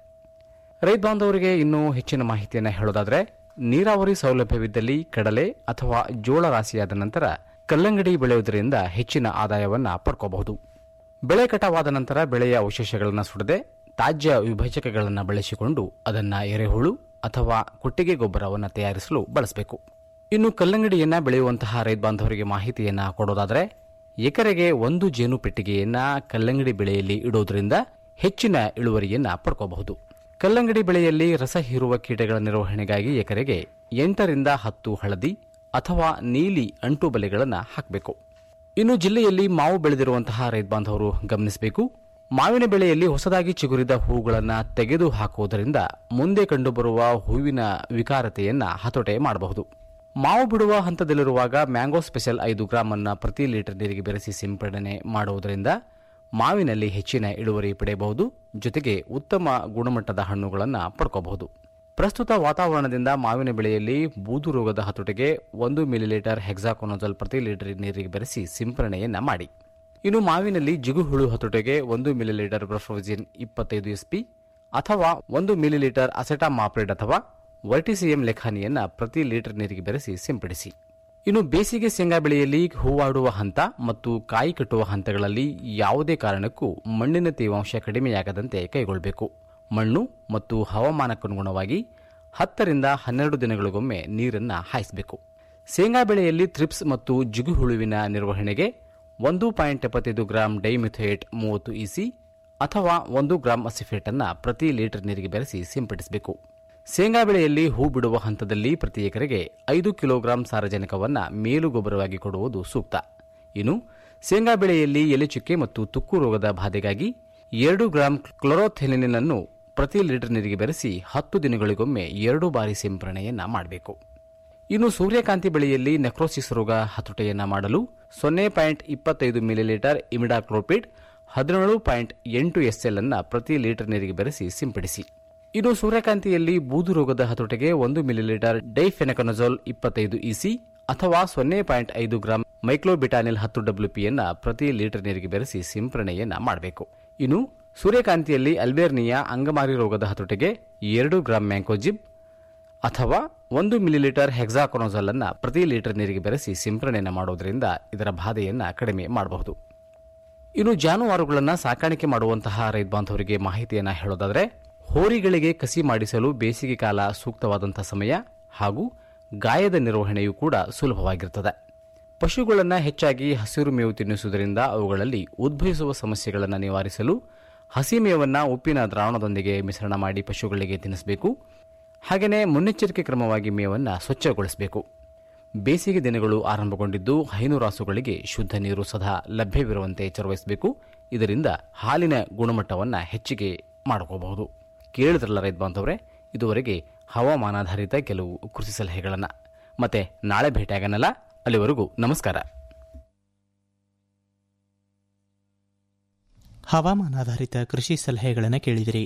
ರೈತ ಬಾಂಧವರಿಗೆ ಇನ್ನೂ ಹೆಚ್ಚಿನ ಮಾಹಿತಿಯನ್ನು ಹೇಳೋದಾದರೆ ನೀರಾವರಿ ಸೌಲಭ್ಯವಿದ್ದಲ್ಲಿ ಕಡಲೆ ಅಥವಾ ಜೋಳ ರಾಶಿಯಾದ ನಂತರ ಕಲ್ಲಂಗಡಿ ಬೆಳೆಯುವುದರಿಂದ ಹೆಚ್ಚಿನ ಆದಾಯವನ್ನು ಪಡ್ಕೋಬಹುದು ಬೆಳೆ ಕಟಾವಾದ ನಂತರ ಬೆಳೆಯ ಅವಶೇಷಗಳನ್ನು ಸುಡದೆ ತಾಜ್ಯ ವಿಭಜಕಗಳನ್ನು ಬಳಸಿಕೊಂಡು ಅದನ್ನು ಎರೆಹುಳು ಅಥವಾ ಕೊಟ್ಟಿಗೆ ಗೊಬ್ಬರವನ್ನು ತಯಾರಿಸಲು ಬಳಸಬೇಕು ಇನ್ನು ಕಲ್ಲಂಗಡಿಯನ್ನ ಬೆಳೆಯುವಂತಹ ರೈತ ಬಾಂಧವರಿಗೆ ಮಾಹಿತಿಯನ್ನ ಕೊಡೋದಾದರೆ ಎಕರೆಗೆ ಒಂದು ಜೇನು ಪೆಟ್ಟಿಗೆಯನ್ನ ಕಲ್ಲಂಗಡಿ ಬೆಳೆಯಲ್ಲಿ ಇಡೋದ್ರಿಂದ ಹೆಚ್ಚಿನ ಇಳುವರಿಯನ್ನ ಪಡ್ಕೋಬಹುದು ಕಲ್ಲಂಗಡಿ ಬೆಳೆಯಲ್ಲಿ ರಸ ಹೀರುವ ಕೀಟಗಳ ನಿರ್ವಹಣೆಗಾಗಿ ಎಕರೆಗೆ ಎಂಟರಿಂದ ಹತ್ತು ಹಳದಿ ಅಥವಾ ನೀಲಿ ಅಂಟು ಬಲೆಗಳನ್ನು ಹಾಕಬೇಕು ಇನ್ನು ಜಿಲ್ಲೆಯಲ್ಲಿ ಮಾವು ಬೆಳೆದಿರುವಂತಹ ರೈತ ಬಾಂಧವರು ಗಮನಿಸಬೇಕು ಮಾವಿನ ಬೆಳೆಯಲ್ಲಿ ಹೊಸದಾಗಿ ಚಿಗುರಿದ ಹೂಗಳನ್ನು ತೆಗೆದು ಹಾಕುವುದರಿಂದ ಮುಂದೆ ಕಂಡುಬರುವ ಹೂವಿನ ವಿಕಾರತೆಯನ್ನ ಹತೋಟೆ ಮಾಡಬಹುದು ಮಾವು ಬಿಡುವ ಹಂತದಲ್ಲಿರುವಾಗ ಮ್ಯಾಂಗೋ ಸ್ಪೆಷಲ್ ಐದು ಗ್ರಾಂ ಅನ್ನ ಪ್ರತಿ ಲೀಟರ್ ನೀರಿಗೆ ಬೆರೆಸಿ ಸಿಂಪಡಣೆ ಮಾಡುವುದರಿಂದ ಮಾವಿನಲ್ಲಿ ಹೆಚ್ಚಿನ ಇಳುವರಿ ಪಡೆಯಬಹುದು ಜೊತೆಗೆ ಉತ್ತಮ ಗುಣಮಟ್ಟದ ಹಣ್ಣುಗಳನ್ನು ಪಡ್ಕೋಬಹುದು ಪ್ರಸ್ತುತ ವಾತಾವರಣದಿಂದ ಮಾವಿನ ಬೆಳೆಯಲ್ಲಿ ಬೂದು ರೋಗದ ಹತೋಟಿಗೆ ಒಂದು ಮಿಲಿಲೀಟರ್ ಹೆಕ್ಸಾಕೊನೋಜಲ್ ಪ್ರತಿ ಲೀಟರ್ ನೀರಿಗೆ ಬೆರೆಸಿ ಸಿಂಪರಣೆಯನ್ನ ಮಾಡಿ ಇನ್ನು ಮಾವಿನಲ್ಲಿ ಜಿಗುಹುಳು ಹತೋಟಿಗೆ ಒಂದು ಮಿಲಿಲೀಟರ್ ಬ್ರಫ್ರೋಜಿನ್ ಇಪ್ಪತ್ತೈದು ಎಸ್ಪಿ ಅಥವಾ ಒಂದು ಮಿಲಿಲೀಟರ್ ಅಸೆಟಾಮಾಪ್ರಿಡ್ ಅಥವಾ ವರ್ಟಿಸಿಎಂ ಲೆಖಾನಿಯನ್ನ ಪ್ರತಿ ಲೀಟರ್ ನೀರಿಗೆ ಬೆರೆಸಿ ಸಿಂಪಡಿಸಿ ಇನ್ನು ಬೇಸಿಗೆ ಶೇಂಗಾ ಬೆಳೆಯಲ್ಲಿ ಹೂವಾಡುವ ಹಂತ ಮತ್ತು ಕಾಯಿ ಕಟ್ಟುವ ಹಂತಗಳಲ್ಲಿ ಯಾವುದೇ ಕಾರಣಕ್ಕೂ ಮಣ್ಣಿನ ತೇವಾಂಶ ಕಡಿಮೆಯಾಗದಂತೆ ಕೈಗೊಳ್ಳಬೇಕು ಮಣ್ಣು ಮತ್ತು ಹವಾಮಾನಕ್ಕನುಗುಣವಾಗಿ ಹತ್ತರಿಂದ ಹನ್ನೆರಡು ದಿನಗಳಿಗೊಮ್ಮೆ ನೀರನ್ನು ಹಾಯಿಸಬೇಕು ಶೇಂಗಾ ಬೆಳೆಯಲ್ಲಿ ಥ್ರಿಪ್ಸ್ ಮತ್ತು ಜಿಗುಹುಳುವಿನ ನಿರ್ವಹಣೆಗೆ ಒಂದು ಪಾಯಿಂಟ್ ಎಪ್ಪತ್ತೈದು ಗ್ರಾಂ ಡೈಮಿಥೋಯೇಟ್ ಮೂವತ್ತು ಇಸಿ ಅಥವಾ ಒಂದು ಗ್ರಾಂ ಅಸಿಫೇಟ್ ಅನ್ನು ಪ್ರತಿ ಲೀಟರ್ ನೀರಿಗೆ ಬೆರೆಸಿ ಸಿಂಪಡಿಸಬೇಕು ಶೇಂಗಾ ಬೆಳೆಯಲ್ಲಿ ಹೂ ಬಿಡುವ ಹಂತದಲ್ಲಿ ಪ್ರತಿ ಎಕರೆಗೆ ಐದು ಕಿಲೋಗ್ರಾಂ ಸಾರಜನಕವನ್ನು ಮೇಲು ಗೊಬ್ಬರವಾಗಿ ಕೊಡುವುದು ಸೂಕ್ತ ಇನ್ನು ಶೇಂಗಾ ಬೆಳೆಯಲ್ಲಿ ಎಲೆಚುಕ್ಕೆ ಮತ್ತು ತುಕ್ಕು ರೋಗದ ಬಾಧೆಗಾಗಿ ಎರಡು ಗ್ರಾಂ ಕ್ಲೋರೋಥೆಲಿನ್ ಅನ್ನು ಪ್ರತಿ ಲೀಟರ್ ನೀರಿಗೆ ಬೆರೆಸಿ ಹತ್ತು ದಿನಗಳಿಗೊಮ್ಮೆ ಎರಡು ಬಾರಿ ಸಿಂಪರಣೆಯನ್ನ ಮಾಡಬೇಕು ಇನ್ನು ಸೂರ್ಯಕಾಂತಿ ಬೆಳೆಯಲ್ಲಿ ನೆಕ್ರೋಸಿಸ್ ರೋಗ ಹತೋಟಿಯನ್ನ ಮಾಡಲು ಸೊನ್ನೆ ಪಾಯಿಂಟ್ ಇಪ್ಪತ್ತೈದು ಮಿಲಿಲೀಟರ್ ಇಮಿಡಾಕ್ಲೋಪಿಡ್ ಹದಿನೇಳು ಪಾಯಿಂಟ್ ಎಂಟು ಎಸ್ಎಲ್ ಅನ್ನ ಪ್ರತಿ ಲೀಟರ್ ನೀರಿಗೆ ಬೆರೆಸಿ ಸಿಂಪಡಿಸಿ ಇನ್ನು ಸೂರ್ಯಕಾಂತಿಯಲ್ಲಿ ಬೂದು ರೋಗದ ಹತೋಟಿಗೆ ಒಂದು ಮಿಲಿಲೀಟರ್ ಡೈಫೆನಕನಜೋಲ್ ಇಪ್ಪತ್ತೈದು ಇಸಿ ಅಥವಾ ಸೊನ್ನೆ ಪಾಯಿಂಟ್ ಐದು ಗ್ರಾಂ ಮೈಕ್ಲೋಬಿಟಾನಿಲ್ ಹತ್ತು ಡಬ್ಲ್ಯೂಪಿಯನ್ನ ಪ್ರತಿ ಲೀಟರ್ ನೀರಿಗೆ ಬೆರೆಸಿ ಸಿಂಪರಣೆಯನ್ನ ಮಾಡಬೇಕು ಇನ್ನು ಸೂರ್ಯಕಾಂತಿಯಲ್ಲಿ ಅಲ್ಬೇರ್ನಿಯಾ ಅಂಗಮಾರಿ ರೋಗದ ಹತೋಟಿಗೆ ಎರಡು ಗ್ರಾಂ ಮ್ಯಾಂಕೋಜಿಬ್ ಅಥವಾ ಒಂದು ಮಿಲಿಲೀಟರ್ ಹೆಕ್ಸಾಕೊನೋಜಲ್ ಅನ್ನ ಪ್ರತಿ ಲೀಟರ್ ನೀರಿಗೆ ಬೆರೆಸಿ ಸಿಂಪರಣೆಯನ್ನು ಮಾಡೋದ್ರಿಂದ ಇದರ ಬಾಧೆಯನ್ನ ಕಡಿಮೆ ಮಾಡಬಹುದು ಇನ್ನು ಜಾನುವಾರುಗಳನ್ನು ಸಾಕಾಣಿಕೆ ಮಾಡುವಂತಹ ರೈತ ಬಾಂಧವರಿಗೆ ಮಾಹಿತಿಯನ್ನು ಹೇಳೋದಾದರೆ ಹೋರಿಗಳಿಗೆ ಕಸಿ ಮಾಡಿಸಲು ಬೇಸಿಗೆ ಕಾಲ ಸೂಕ್ತವಾದಂಥ ಸಮಯ ಹಾಗೂ ಗಾಯದ ನಿರ್ವಹಣೆಯೂ ಕೂಡ ಸುಲಭವಾಗಿರುತ್ತದೆ ಪಶುಗಳನ್ನು ಹೆಚ್ಚಾಗಿ ಹಸಿರು ಮೇವು ತಿನ್ನಿಸುವುದರಿಂದ ಅವುಗಳಲ್ಲಿ ಉದ್ಭವಿಸುವ ಸಮಸ್ಯೆಗಳನ್ನು ನಿವಾರಿಸಲು ಹಸಿ ಮೇವನ್ನು ಉಪ್ಪಿನ ದ್ರಾವಣದೊಂದಿಗೆ ಮಿಶ್ರಣ ಮಾಡಿ ಪಶುಗಳಿಗೆ ತಿನ್ನಿಸಬೇಕು ಹಾಗೆಯೇ ಮುನ್ನೆಚ್ಚರಿಕೆ ಕ್ರಮವಾಗಿ ಮೇವನ್ನು ಸ್ವಚ್ಛಗೊಳಿಸಬೇಕು ಬೇಸಿಗೆ ದಿನಗಳು ಆರಂಭಗೊಂಡಿದ್ದು ಹೈನುರಾಸುಗಳಿಗೆ ಶುದ್ಧ ನೀರು ಸದಾ ಲಭ್ಯವಿರುವಂತೆ ಎಚ್ಚರವಹಿಸಬೇಕು ಇದರಿಂದ ಹಾಲಿನ ಗುಣಮಟ್ಟವನ್ನು ಹೆಚ್ಚಿಗೆ ಮಾಡ್ಕೋಬಹುದು ಕೇಳಿದ್ರಲ್ಲ ರೈತ ಬಾಂಧವರೇ ಇದುವರೆಗೆ ಹವಾಮಾನಾಧಾರಿತ ಕೆಲವು ಕೃಷಿ ಸಲಹೆಗಳನ್ನು ಮತ್ತೆ ನಾಳೆ ಭೇಟಿಯಾಗನಲ್ಲ ಅಲ್ಲಿವರೆಗೂ ನಮಸ್ಕಾರ ಹವಾಮಾನಾಧಾರಿತ ಕೃಷಿ ಸಲಹೆಗಳನ್ನು ಕೇಳಿದಿರಿ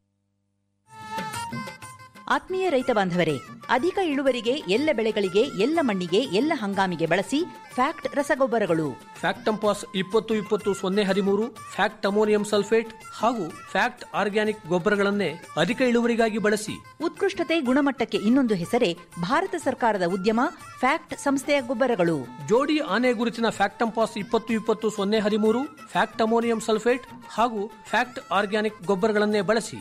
ಆತ್ಮೀಯ ರೈತ ಬಾಂಧವರೇ ಅಧಿಕ ಇಳುವರಿಗೆ ಎಲ್ಲ ಬೆಳೆಗಳಿಗೆ ಎಲ್ಲ ಮಣ್ಣಿಗೆ ಎಲ್ಲ ಹಂಗಾಮಿಗೆ ಬಳಸಿ ಫ್ಯಾಕ್ಟ್ ರಸಗೊಬ್ಬರಗಳು ಫ್ಯಾಕ್ಟಂಪಾಸ್ ಇಪ್ಪತ್ತು ಇಪ್ಪತ್ತು ಸೊನ್ನೆ ಹದಿಮೂರು ಫ್ಯಾಕ್ಟ್ ಅಮೋನಿಯಂ ಸಲ್ಫೇಟ್ ಹಾಗೂ ಫ್ಯಾಕ್ಟ್ ಆರ್ಗ್ಯಾನಿಕ್ ಗೊಬ್ಬರಗಳನ್ನೇ ಅಧಿಕ ಇಳುವರಿಗಾಗಿ ಬಳಸಿ ಉತ್ಕೃಷ್ಟತೆ ಗುಣಮಟ್ಟಕ್ಕೆ ಇನ್ನೊಂದು ಹೆಸರೇ ಭಾರತ ಸರ್ಕಾರದ ಉದ್ಯಮ ಫ್ಯಾಕ್ಟ್ ಸಂಸ್ಥೆಯ ಗೊಬ್ಬರಗಳು ಜೋಡಿ ಆನೆ ಗುರುತಿನ ಫ್ಯಾಕ್ಟಂಪಾಸ್ ಇಪ್ಪತ್ತು ಇಪ್ಪತ್ತು ಸೊನ್ನೆ ಹದಿಮೂರು ಫ್ಯಾಕ್ಟ್ ಅಮೋನಿಯಂ ಸಲ್ಫೇಟ್ ಹಾಗೂ ಫ್ಯಾಕ್ಟ್ ಆರ್ಗ್ಯಾನಿಕ್ ಗೊಬ್ಬರಗಳನ್ನೇ ಬಳಸಿ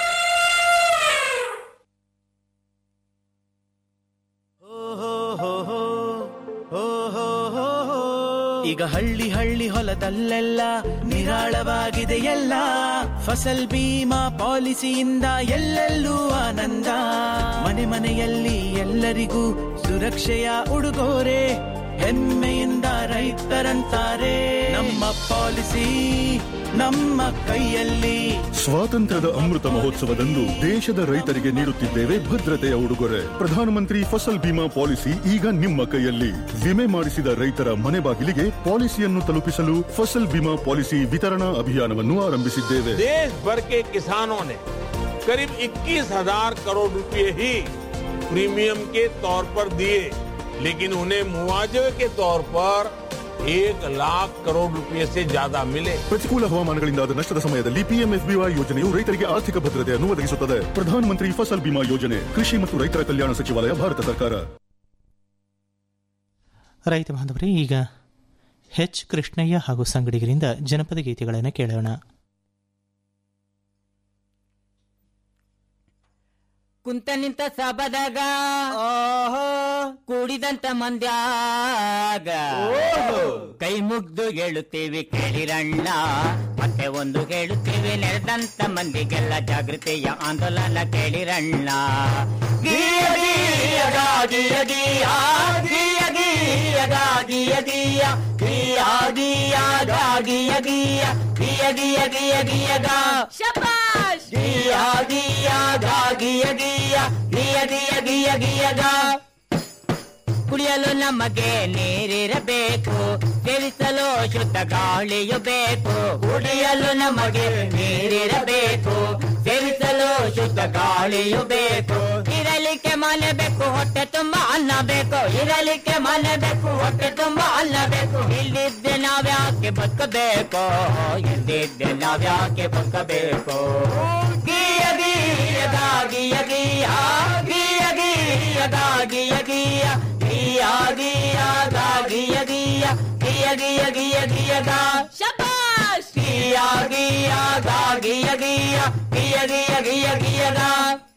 ಈಗ ಹಳ್ಳಿ ಹಳ್ಳಿ ಹೊಲದಲ್ಲೆಲ್ಲ ನಿರಾಳವಾಗಿದೆ ಎಲ್ಲ ಫಸಲ್ ಬೀಮಾ ಪಾಲಿಸಿಯಿಂದ ಎಲ್ಲೆಲ್ಲೂ ಆನಂದ ಮನೆ ಮನೆಯಲ್ಲಿ ಎಲ್ಲರಿಗೂ ಸುರಕ್ಷೆಯ ಉಡುಗೊರೆ ಹೆಮ್ಮೆಯಿಂದ ರೈತರಂತಾರೆ ನಮ್ಮ ಪಾಲಿಸಿ ನಮ್ಮ ಕೈಯಲ್ಲಿ ಸ್ವಾತಂತ್ರ್ಯದ ಅಮೃತ ಮಹೋತ್ಸವದಂದು ದೇಶದ ರೈತರಿಗೆ ನೀಡುತ್ತಿದ್ದೇವೆ ಭದ್ರತೆಯ ಉಡುಗೊರೆ ಪ್ರಧಾನಮಂತ್ರಿ ಫಸಲ್ ಬಿಮಾ ಪಾಲಿಸಿ ಈಗ ನಿಮ್ಮ ಕೈಯಲ್ಲಿ ವಿಮೆ ಮಾಡಿಸಿದ ರೈತರ ಮನೆ ಬಾಗಿಲಿಗೆ ಪಾಲಿಸಿಯನ್ನು ತಲುಪಿಸಲು ಫಸಲ್ ಬಿಮಾ ಪಾಲಿಸಿ ವಿತರಣಾ ಅಭಿಯಾನವನ್ನು ಆರಂಭಿಸಿದ್ದೇವೆ देश भर के किसानों ने करीब 21,000 करोड़ रुपए ही प्रीमियम के तौर पर दिए लेकिन उन्हें मुआवजे के तौर पर एक लाख करोड़ रुपए से ज्यादा मिले ಪ್ರತಿಕೂಲ ಹವಾಮಾನಗಳಿಂದಾದ ನಷ್ಟದ ಸಮಯದಲ್ಲಿ ಪಿಎಂಎಫ್ಬಿವೈ ಯೋಜನೆಯು ರೈತರಿಗೆ ಆರ್ಥಿಕ ಭದ್ರತೆಯನ್ನು ಒದಗಿಸುತ್ತದೆ ಪ್ರಧಾನಮಂತ್ರಿ ಫಸಲ್ ಬಿಮಾ ಯೋಜನೆ ಕೃಷಿ ಮತ್ತು ರೈತರ ಕಲ್ಯಾಣ ಸಚಿವಾಲಯ ಭಾರತ ಸರ್ಕಾರ ರೈತ ಬಾಂಧವರೇ ಈಗ ಎಚ್ ಕೃಷ್ಣಯ್ಯ ಹಾಗೂ ಸಂಗಡಿಗರಿಂದ ಜನಪದ ಗೀತೆಗಳನ್ನು ಕೇಳೋಣ ಕುಂತ ನಿಂತ ಸಬದಾಗ ಕೂಡಿದಂತ ಮಂದ್ಯಾಗ ಕೈ ಮುಗ್ದು ಹೇಳುತ್ತೇವೆ ಕೇಳಿರಣ್ಣ ಮತ್ತೆ ಒಂದು ಹೇಳುತ್ತೇವೆ ನೆರೆದಂತ ಮಂದಿಗೆಲ್ಲ ಜಾಗೃತಿಯ ಆಂದೋಲನ ಕೇಳಿರಣ್ಣ ಗೀಯ ಗೀಯ ಗಾ ಗೀಯ ಗೀಯ ಗೀಯ ಗೀಯ ಗಾ ಗೀಯ ಗೀಯ ಗೀಯ ಗೀಯ ಗಾ ಗೀಯ ಗೀಯ ಗೀಯ ಗೀಯ ಗೀಯ ಗೀಯ ಗಾ ಶಬಾಷ್ ಗೀಯ ಗೀಯ ಗಾ ಗೀಯ ಗೀಯ ಗೀಯ ಗೀಯ ಗೀಯ ಗೀಯ ಗಾ ಕುಡಿಯಲು ನಮಗೆ ನೀರಿರಬೇಕು ಸೇವಿಸಲು ಶುದ್ಧ ಗಾಳಿಯು ಬೇಕು ಕುಡಿಯಲು ನಮಗೆ ನೀರಿರಬೇಕು ಸೇವಿಸಲು ಶುದ್ಧ ಗಾಳಿಯು ಬೇಕು ಇರಲಿಕ್ಕೆ ಮನೆ ಬೇಕು ಹೊಟ್ಟೆ ತುಂಬ ಅನ್ನ ಬೇಕು ಇರಲಿಕ್ಕೆ ಮನೆ ಬೇಕು ಹೊಟ್ಟೆ ತುಂಬ ಅನ್ನ ಬೇಕು ಇಲ್ಲಿದ್ದೆ ನಾವ್ಯಾಕೆ ಬದುಕಬೇಕು ಎಲ್ಲಿದ್ದೆ ನಾವ್ಯಾಕೆ ಬದುಕಬೇಕು ಗೀಯ ಗೀಯ ಗಾ ಗೀಯ ಗೀಯ ಗೀಯ ಗೀಯ ಗಾ ಗೀಯ ಗೀಯ ಗೀಯ ಗೀಯ ಗಾ ಗೀಯ ಗೀಯ ಗೀಯ ಗೀಯ ಗೀಯ ಗೀಯ ಗಾ ಶಬಾಷ್ ಗೀಯ ಗೀಯ ಗಾ ಗೀಯ ಗೀಯ ಗೀಯ ಗೀಯ ಗೀಯ ಗೀಯ ಗಾ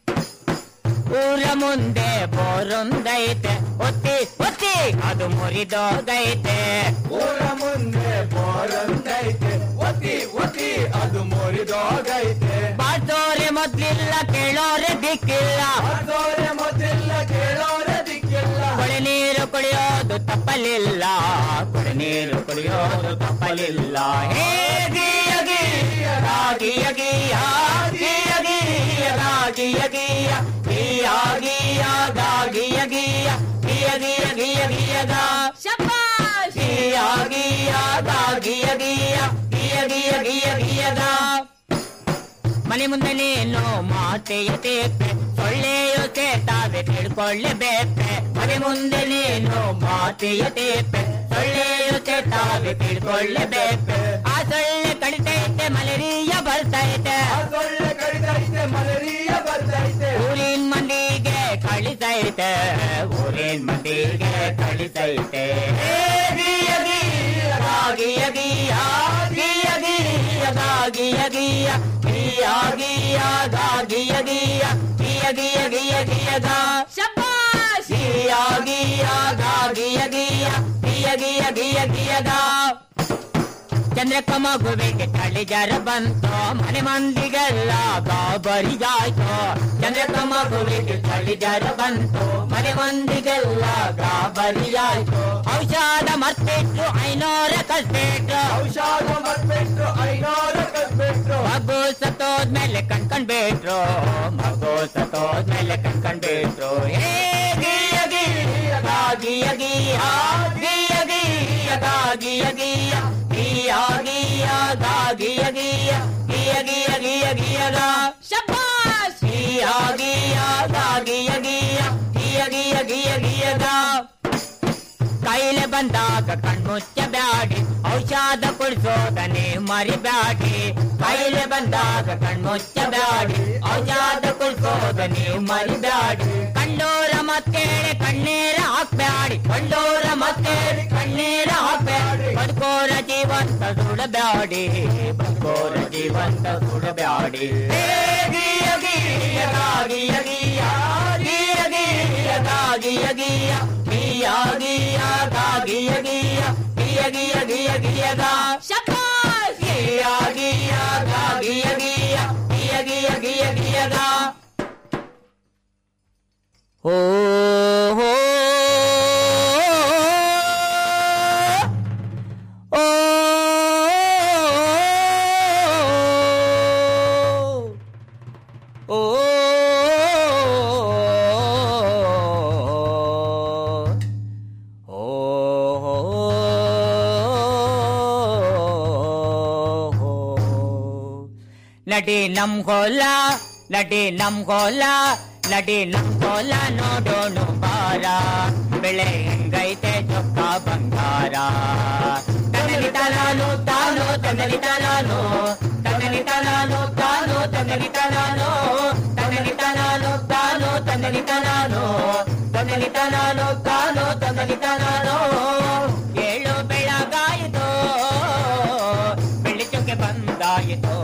ಊರ ಮುಂದೆ ಬೋರೊಂದೈತೆ ಒತ್ತಿ ಒತ್ತಿ ಅದು ಮುರಿದೋಗೈತೆ ಊರ ಮುಂದೆ ಬೋರೊಂದೈತೆ ಒತ್ತಿ ಒತ್ತಿ ಅದು ಮುರಿದೋಗೈತೆ ಬಾಡ್ದೋರೆ ಮೊದ್ಲಿಲ್ಲ ಕೇಳೋರೆ ದಿಕ್ಕಿಲ್ಲ ಬಾಡ್ದೋರೆ ಮೊದ್ಲಿಲ್ಲ ಕೇಳೋರೆ ದಿಕ್ಕಿಲ್ಲ ಕೊಳೆ ನೀರು ಕುಡಿಯೋದು ತಪ್ಪಲಿಲ್ಲ ಕೊಳೆ ನೀರು ಕುಡಿಯೋದು ತಪ್ಪಲಿಲ್ಲ ಹೇ ಗೀಯ ಗೀಯ ಗಾ ಗೀಯ ಗೀಯ ಗೀಯ ಗೀಯ ಗಾ ಗೀಯ ಗೀಯ ಗೀಯ ಗೀಯ ಗಾ ಗೀಯ ಗೀಯ ಗೀಯ ಗೀಯ ಗೀಯ ಗೀಯ ಗಾ ಶಬಾಷ್ ಗೀಯ ಗೀಯ ಗಾ ಗೀಯ ಗೀಯ ಗೀಯ ಗೀಯ ಗೀಯ ಗೀಯ ಗಾ ಮನೆ ಮುಂದೆ ನೀನು ಮಾತೆಯ ತೇಪೆ ಸೊಳ್ಳೆಯು ಸೇತಾವೆ ತಿಳ್ಕೊಳ್ಳೇಬೇಕೆ ಮನೆ ಮುಂದೆ ನೀನು ಮಾತೆಯ ತೇಪೆ ಸೊಳ್ಳೆಯು ಸೇತಾವೆ ತಿಳ್ಕೊಳ್ಳೇಬೇಕು ಆ ಸೊಳ್ಳೆ ಕಡಿತೈತೆ ಮಲೇರಿಯಾ ಬರ್ತೈತೆ ಸೊಳ್ಳೆ ಕಡಿತೈತೆ ಮಲೇರಿಯಾ ಬರ್ತೈತೆ ಊರಿನ ಮಂದಿಗೆ ಕಳಿತೈತೆ ಊರಿನ ಮಂದಿಗೆ ಕಳಿತೈತೆ ಗೀಯ ಗೀಯ ಗಾ ಗೀಯ ಗೀಯ ಗೀಯ ಗೀಯ ಗಾ ಗೀಯ ಗೀಯ ಗೀಯ ಗೀಯ ಗಾ ಗೀಯ ಗೀಯ ಗೀಯ ಗೀಯ ಗೀಯ ಗೀಯ ಗಾ ಶಬಾಷ್ ಗೀಯ ಗೀಯ ಗಾ ಗೀಯ ಗೀಯ ಗೀಯ ಗೀಯ ಗೀಯ ಗೀಯ ಗಾ ಚಂದ್ರಕ್ಕ ಮಗುವಿಗೆ ಚಳಿ ಜರ ಬಂತು ಮನೆ ಮಂದಿಗೆಲ್ಲ ಗಾಬರಿಗಾಯ್ತು ಚಂದ್ರಕ್ಕ ಮಗುವಿಗೆ ಚಳಿ ಜರ ಬಂತು ಮನೆ ಮಂದಿಗೆಲ್ಲ ಗಾಬರಿಯಾಯ್ತು ಔಷಧ ಮರ್ತಿಟ್ಟು ಐನೂರ ಕಲ್ಪಿಟ್ಟು ಔಷಧ ಮರ್ತಿಟ್ಟು ಬಿಟ್ರು ಮಗು ಸತ್ತೋದ್ಮೇಲೆ ಕಣ್ಕಂಡ್ಬಿಟ್ರು ಹೇ ಗೀಯ ಗೀಯ ಗಾ ಗೀಯ ಗೀಯ ಗೀಯ ಗೀಯ ಗಾ ಗೀಯ ಗೀಯ ಗೀಯ ಗೀಯ ಗಾ ಗೀಯ ಗೀಯ ಗೀಯ ಗೀಯ ಗೀಯ ಗೀಯ ಗಾ ಶಬ್ಬಾಸ್ ಗೀಯ ಗೀಯ ಗಾ ಗೀಯ ಗೀಯ ಗೀಯ ಗೀಯ ಗೀಯ ಗೀಯ ಗಾ ಕಾಯಿಲೆ ಬಂದಾಗ ಕಣ್ಮುಚ್ಚ ಬ್ಯಾಡಿ ಔಷಧ ಕುಡಿಸೋದನೆ ಮರಿಬ್ಯಾಡಿ ಕಾಯಿಲೆ ಬಂದಾಗ ಕಣ್ಮುಚ್ಚ ಬ್ಯಾಡಿ ಔಷಧ ಕುಡಿಸೋದನೆ ಮರಿಬ್ಯಾಡಿ ಕಂಡೋರ ಮತ್ತೇಳೆ ಕಣ್ಣೀರ ಹಾಕ್ಬ್ಯಾಡಿ ಕಂಡೋರ ಮತ್ತೇಳೆ ಕಣ್ಣೀರ ಹಾಕ್ಬ್ಯಾಡಿ ಬದುಕೋರ ಜೀವಂತ ಸುಡಬ್ಯಾಡಿ ಬದುಕೋರ ಜೀವಂತ ಸುಡಬ್ಯಾಡಿ ಹೇ ಗೀಯ ಗೀಯ ಗಾ ಗೀಯ ಗೀಯ ಗೀಯ ಗೀಯ ಗಾ ಗೀಯ ಗೀಯ ಗೀಯ ಗೀಯ ಗಾ ಗೀಯ ಗೀಯ ಗೀಯ ಗೀಯ ಗೀಯ ಗೀಯ ಗಾ ಶಬ್ಬಾಸ್ ಗೀಯ ಗೀಯ ಗಾ ಗೀಯ ಗೀಯ ಗೀಯ ಗೀಯ ಗೀಯ ಗೀಯ ಗಾ ಓ ಹೋ ಓ ಓ ನಡಿ ನಮ್ ಗೋಲ ನಡಿ ನಮ್ ಗೋಲ ನಡಿ ನಮ್ ಗೋಲ ನೋಡೋಣ ಬಾರ ಬೆಳೆ ಹೆಂಗೈತೆ ಚೊಕ್ಕ ಬಂಗಾರ ತನ್ನಲಿತ ನಾನು ತಾನು ತನ್ನಲಿತ ನಾನು ತನ್ನಲಿತ ನಾನು ತಾನು ತನ್ನಲಿತ ನಾನು ತನ್ನಲಿತ ನಾನು ತಾನು ತನ್ನಲಿತ ನಾನು ತನ್ನಲಿತ ನಾನು ತಾನು ತನ್ನಲಿತ ನಾನು ಏಳು ಬೆಳಗಾಯಿತು ಬೆಳಿಚುಕ್ಕೆ ಬಂದಾಯಿತು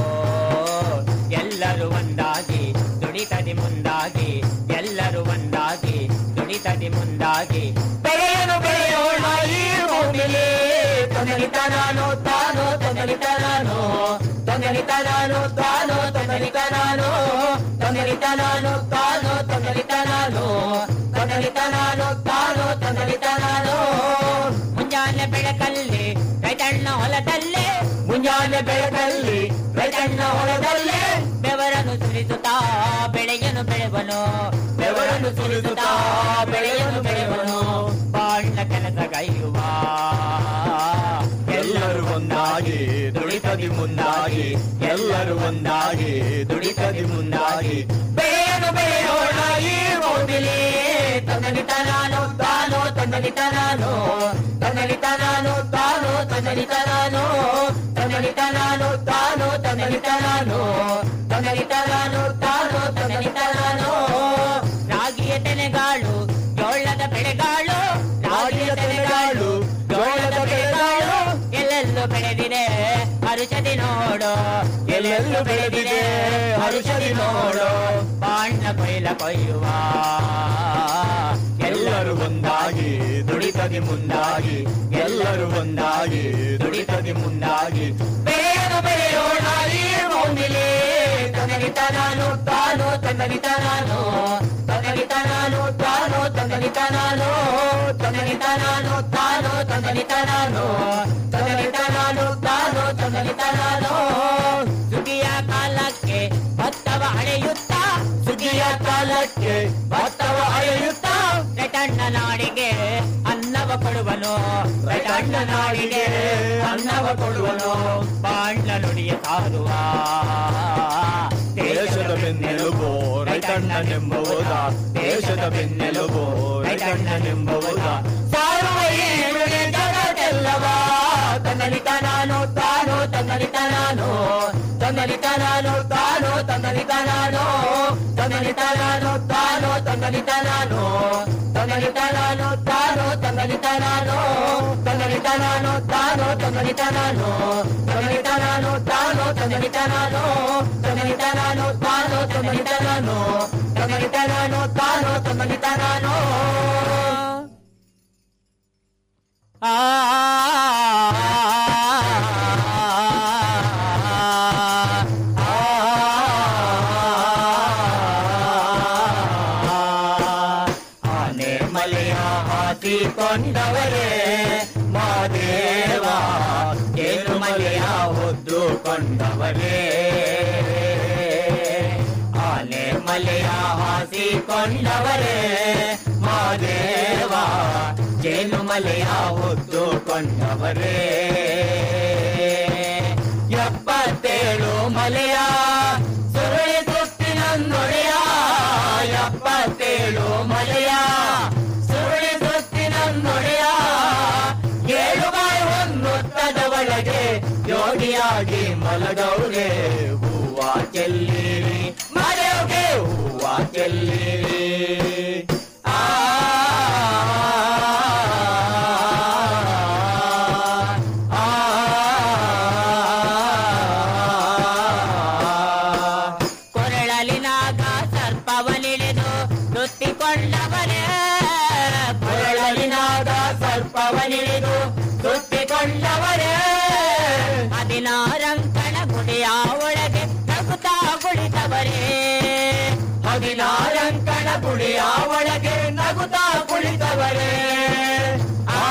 ಎಲ್ಲರೂ ಒಂದಾಗಿ ದುಡಿತದಿ ಮುಂದಾಗಿ ಎಲ್ಲರೂ ಒಂದಾಗಿ ದುಡಿತದಿ ಮುಂದಾಗಿ ಬೆಳೆಯನು ಬೆಳೆಯೋಣ ಈ ಭೂಮಿಲಿ ತೊಂದಲಿತ ನಾನು ತಾನು ತೊಂದಲಿತ ನಾನು ತೊಂದಲಿತ ನಾನು ತಾನು ತೊಂದಲಿತ ನಾನು ತೊಂದಲಿತ ನಾನು ತಾನು ತೊಂದಲಿತ ನಾನು ತೊಂದಲಿತ ನಾನು ತಾನು ತೊಂದಲಿತ ನಾನು ಮುಂಜಾನೆ ಬೆಳಕಲ್ಲಿ ರೈತಣ್ಣ ಹೊಲದಲ್ಲೇ ಮುಂಜಾನೆ ಬೆಳಕಲ್ಲಿ ರೈತಣ್ಣ ಹೊಲದಲ್ಲೇ ಬೆವರನ್ನು ಸುರಿಸುತ್ತಾ ಬೆಳೆಯನು ಬೆಳೆವನು ಬೆವರನ್ನು ಸುರಿಸುತ್ತಾ ಬೆಳೆಯನು ಬೆಳೆವನು ಬಾಳ್ನ ಕೆಲಸಗೈಯುವ ಎಲ್ಲರೂ ಒಂದಾಗಿ ದುಡಿತದಿ ಮುಂದಾಗಿ ಎಲ್ಲರೂ ಒಂದಾಗಿ ದುಡಿತದಿ ಮುಂದಾಗಿ ಬೆಳೆಯನು ಬೆಳೆಯೋಣ ಈ ಭೂಮಿಲಿ ತಂದಲಿತ ನಾನು ತಾನು ತಂದಲಿತ ನಾನು ತಂದಲಿತ ನಾನು ತಾನು ತಂದಲಿತ ನಾನು ತಂದಲಿತ ನಾನು ತಾನು ತಂದಲಿತ ನಾನು ತಂದಲಿತ ನಾನು ತಾನು ತಂದಲಿತ ನಾನು ರಾಗಿಯ ತೆನೆಗಾಳು ಜೋಳದ ಬೆಳೆಗಾಳು ರಾಗಿಯ ತೆನೆಗಾಳು ಜೋಳದ ಬೆಳೆಗಾಳು ಎಲ್ಲೆಲ್ಲೂ ಬೆಳೆದಿದೆ ಹರುಷದಿ ನೋಡು ಎಲ್ಲೆಲ್ಲೂ ಬೆಳೆದಿದೆ ಹರುಷದಿ ನೋಡು ಬಾಣ್ಣ ಕೊಯ್ಲ ಕೊಯ್ಯುವ ಎಲ್ಲರೂ ಒಂದಾಗಿ ದುಡಿತದಿ ಮುಂದಾಗಿ ಎಲ್ಲರೂ ಒಂದಾಗಿ ದುಡಿತದಿ ಮುಂದಾಗಿ ಬೆಳೆಯನು ಬೆಳೆಯೋಣ ಈ ಭೂಮಿಲಿ ತಂದಲಿತ ನಾನು ತಾನು ತಂದಲಿತ ನಾನು ತಂದಲಿತ ನಾನು ತಾನು ತಂದಲಿತ ನಾನು ತಂದಲಿತ ನಾನು ತಾನು ತಂದಲಿತ ನಾನು ತಂದಲಿತ ನಾನು ತಾನು ತಂದಲಿತ ನಾನು ಸುಗ್ಗಿಯ ಕಾಲಕ್ಕೆ ಭತ್ತವ ಹಳೆಯುತ್ತ ಸುಗ್ಗಿಯ ಕಾಲಕ್ಕೆ ಭತ್ತವ ಹಳೆಯುತ್ತ ರೈತಣ್ಣ ನಾಡಿಗೆ ಅನ್ನವ ಕೊಡುವನು ರೈತಣ್ಣ ನಾಡಿಗೆ ಅನ್ನವ ಕೊಡುವನು ಬಾಣ್ಣ ನುಡಿಯ ಸಾರುವ ದೇಶದ ಬೆನ್ನೆಲುಬು ರೈತಣ್ಣನೆಂಬುವುದ ದೇಶದ ಬೆನ್ನೆಲುಬು ರೈತಣ್ಣನೆಂಬುವುದ ಸಾರುವ ಈ ನುಡಿ ಜಗತ್ತೆಲ್ಲವ ತನ್ನಲಿತ ನಾನು ತಾನು ತನ್ನಲಿತ ನಾನು ತನ್ನಲಿತ ನಾನು ತಾನು ತನ್ನಲಿತ ನಾನು ತನ್ನಲಿತ ನಾನು ತಾನು ತನ್ನಲಿತ ನಾನು ತನ್ನಲಿತ ನಾನು ತಾನು ತನ್ನಲಿತ ನಾನು ತನ್ನಲಿತ ನಾನು ತಾನು ತನ್ನಲಿತ ನಾನು ತನ್ನಲಿತ ನಾನು ತಾನು ತನ್ನಲಿತ ನಾನು ತನ್ನಲಿತ ನಾನು ತಾನು ತನ್ನಲಿತ ನಾನು ತನ್ನಲಿತ ನಾನು ತಾನು ತನ್ನಲಿತ ನಾನು ಆ ಆನೆ ಮಲೆಯ ಹಾಕಿಕೊಂಡವರೇ ಮಾದೇವ ಏನು ಮಲೆಯ ಹೊದ್ದುಕೊಂಡವರೇ ಮಲೆಯ ಹಾಸಿಕೊಂಡವರೇ ಮಾದೇವ ಜೇನು ಮಲೆಯ ಹೊತ್ತುಕೊಂಡವರೇ ಎಪ್ಪತ್ತೇಳು ಮಲೆಯ ಸುರುಳಿ ಸುತ್ತಿನ ನೊಡೆಯ ಎಪ್ಪತ್ತೇಳು ಮಲೆಯ ಸುರುಳಿ ಸುತ್ತಿನ ನೊಡೆಯ ಏಳು ಬಾಯಿ ಹೊನ್ನುತ್ತದ ಒಳಗೆ ಯೋಗಿಯಾಗಿ ಮಲಗೌರೆ ಹೂವ ಚೆಲ್ಲಿರಿ ಮರೆಯೋಗೆ ಹೂವ ಚೆಲ್ಲಿರಿ ಆ ಕೊರಳಲಿನಾಗ ಸರ್ಪವನಿಳಿದು ಸುತ್ತಿಕೊಂಡವರೇ ಕೊರಳಲಿನಾಗ ಸರ್ಪವನಿಳಿದು ಸುತ್ತಿಕೊಂಡವರೇ ಹದಿನಾರಂಕಣ ಗುಡಿಯ ಒಳಗೆ ನಗುತ್ತಾ ಕುಳಿತವರೇ ಹದಿನಾರಂಕಣ ಗುಡಿಯ ಒಳಗೆ ನಗುತ್ತಾ ಕುಳಿತವರೇ ಆ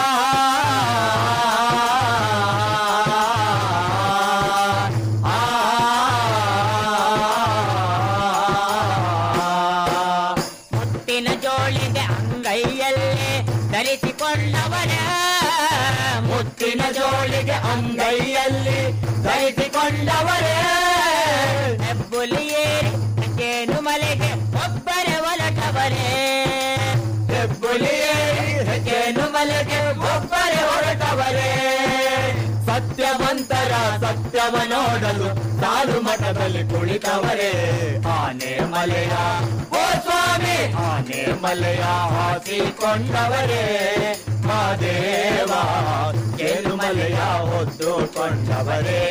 ಮುತ್ತಿನ ಜೋಳಿಗೆ ಅಂಗೈಯಲ್ಲೇ ಧರಿಸಿಕೊಂಡವರೇ ಮುತ್ತಿನ ಜೋಳಿಗೆ ಅಂಗೈಯಲ್ಲಿ ಧರಿಸಿಕೊಂಡವರೇ ಹೆಬ್ಬುಲಿಯೇರಿ ಜೇನು ಮಲೆಗೆ ಒಬ್ಬರೇ ಹೊರಟವರೇ ಹೆಬ್ಬುಲಿಯೇರಿ ಜೇನು ಮಲೆಗೆ ಒಬ್ಬರೇ ಹೊರಟವರೇ ಸತ್ಯವಂತರ ಸತ್ಯವ ನೋಡಲು ಸಾಲು ಮಠದಲ್ಲಿ ಕುಳಿತವರೇ ಆನೆ ಮಲೆಯ ಓ ಸ್ವಾಮಿ ಆನೆ ಮಲೆಯ ಹಾಕಿಕೊಂಡವರೇ ಮಾದೇವ ಕೇಳು ಮಲೆಯ ಹೊತ್ತುಕೊಂಡವರೇ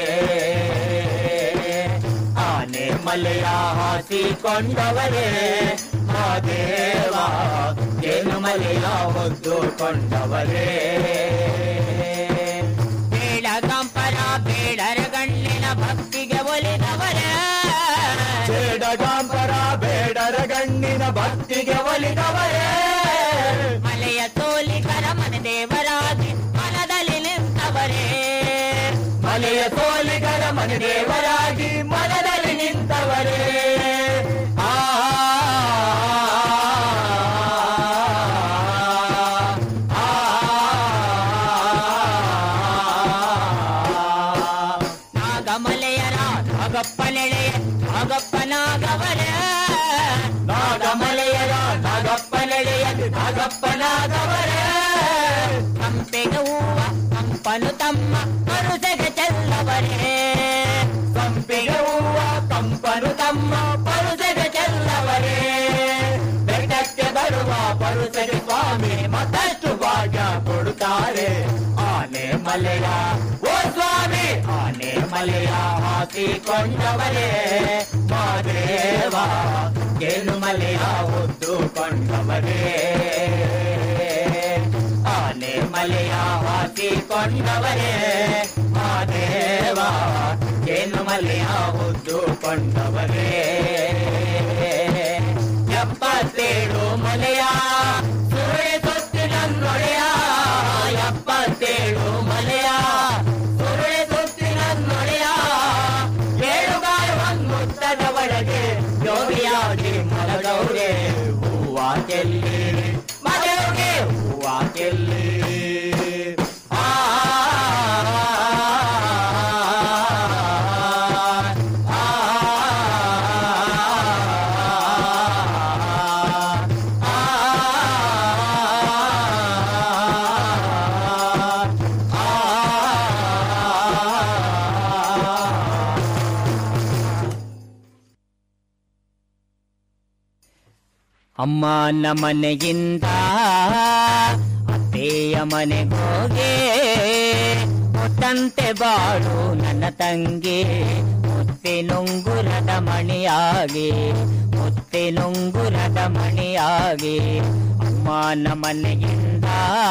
ಆನೆ ಮಲೆಯ ಹಾಕಿಕೊಂಡವರೇ ಮಾದೇವ ಕೇಳು ಮಲೆಯ ಹೊತ್ತುಕೊಂಡವರೇ ಬೇಡಗಂಪರ ಬೇಡರ ಗಣ್ಣಿನ ಭಕ್ತಿಗೆ ಒಲಿದವರೇ ಬೇಡಗಂಪರ ಬೇಡರ ಗಣ್ಣಿನ ಭಕ್ತಿಗೆ ಒಲಿದವರೇ ಮಲೆಯ ತೋಲಿಕರ ಮನ ದೇವರಾಗಿ ಮನದಲ್ಲಿ ನಿಂತವರೇ ಮಲೆಯ ತೋಲಿಕರ ಮನ ದೇವರಾಗಿ ಮನದಲ್ಲಿ ನಿಂತವರೇ ಆ ನಾಗಮಲೆಯರ ನಾಗಪ್ಪನೆಳೆಯ ನಾಗಪ್ಪನಾಗವರೇ ನಾಗಮಲೆಯರ ನಾಗಪ್ಪನೆಳೆಯ ನಾಗಪ್ಪನಾಗವರೇ ಸಂಪೆಗೆ ಹೂವ ಕಂಪನು ತಮ್ಮ ಪರುಸೆಗೆ ಚೆಲ್ಲವರೇ ಸಂಪೆಗೆ ಹೂವ ಕಂಪನು ತಮ್ಮ ಪರುಸೆಗೆ ಚೆಲ್ಲವರೇ ಬೆಟ್ಟಕ್ಕೆ ಬರುವ ಪರುಸೆಗೆ ಸ್ವಾಮಿ ಮತ್ತಷ್ಟು ಭಾಗ್ಯ ಕೊಡುತ್ತಾರೆ ಆನೆ ಮಲೆಯ ಓ ಸ್ವಾಮಿ ಆನೆ ಮಲೆಯ ಹಾಕಿಕೊಂಡವರೇ ಮಾದೇವ ಕೇಳು ಮಲೆಯ ಹೊತ್ತುಕೊಂಡವರೇ ಆನೆ ಮಲೆಯ ಹಾಕಿಕೊಂಡವರೇ ಮಾದೇವ ಕೇಳು ಮಲೆಯ ಹೊತ್ತುಕೊಂಡವರೇ ಎಪ್ಪತ್ತೇಳು ಮಲೆಯ ಸುರುಳಿ ಸುತ್ತಿನ ನೊಳೆಯ ಎಪ್ಪತ್ತೇಳು ಮಲೆಯ ಸುರುಳಿ ಸುತ್ತಿನ ನೊಳೆಯ ಏಳು ಮುತ್ತದ ಒಳಗೆ ಯೋಗಿಯಾಗಿ ಮಲಗೌರೆ ಹೂವ ಚೆಲ್ಲಿ ಮಲಗೆ ಹೂವ ಚೆಲ್ಲಿ ಆ ಅಮ್ಮನ ಮನೆಯಿಂದ ಅತ್ತೆಯ ಮನೆಗೋಗೆ ಮುತ್ತಂತೆ ಬಾಳು ನನ್ನ ತಂಗಿ ಮುತ್ತಿನುಂಗುರದ ಮಣಿಯಾಗಿ ಮುತ್ತಿನುಂಗುರದ ಮಣಿಯಾಗಿ ಅಮ್ಮನ ಮನೆಯಿಂದ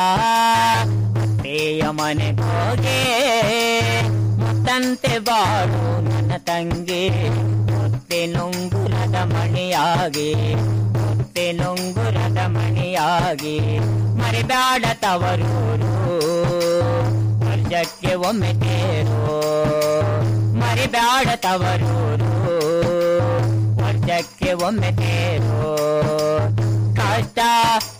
ಅತ್ತೆಯ ಮನೆಗೋಗೆ ಮುತ್ತಂತೆ ಬಾಳು ನನ್ನ ತಂಗಿ ಮುತ್ತಿನುಂಗುರದ ಮಣಿಯಾಗಿ ಮುತ್ತಿನುಂಗುರದ ಮಣಿಯಾಗಿ ಮರಿಬ್ಯಾಡ ತವರೂರು ವರ್ಷಕ್ಕೆ ಒಮ್ಮೆ ತೇರು ಮರಿಬ್ಯಾಡ ತವರೂರು ವರ್ಷಕ್ಕೆ ಒಮ್ಮೆ ತೇರು ಕಷ್ಟ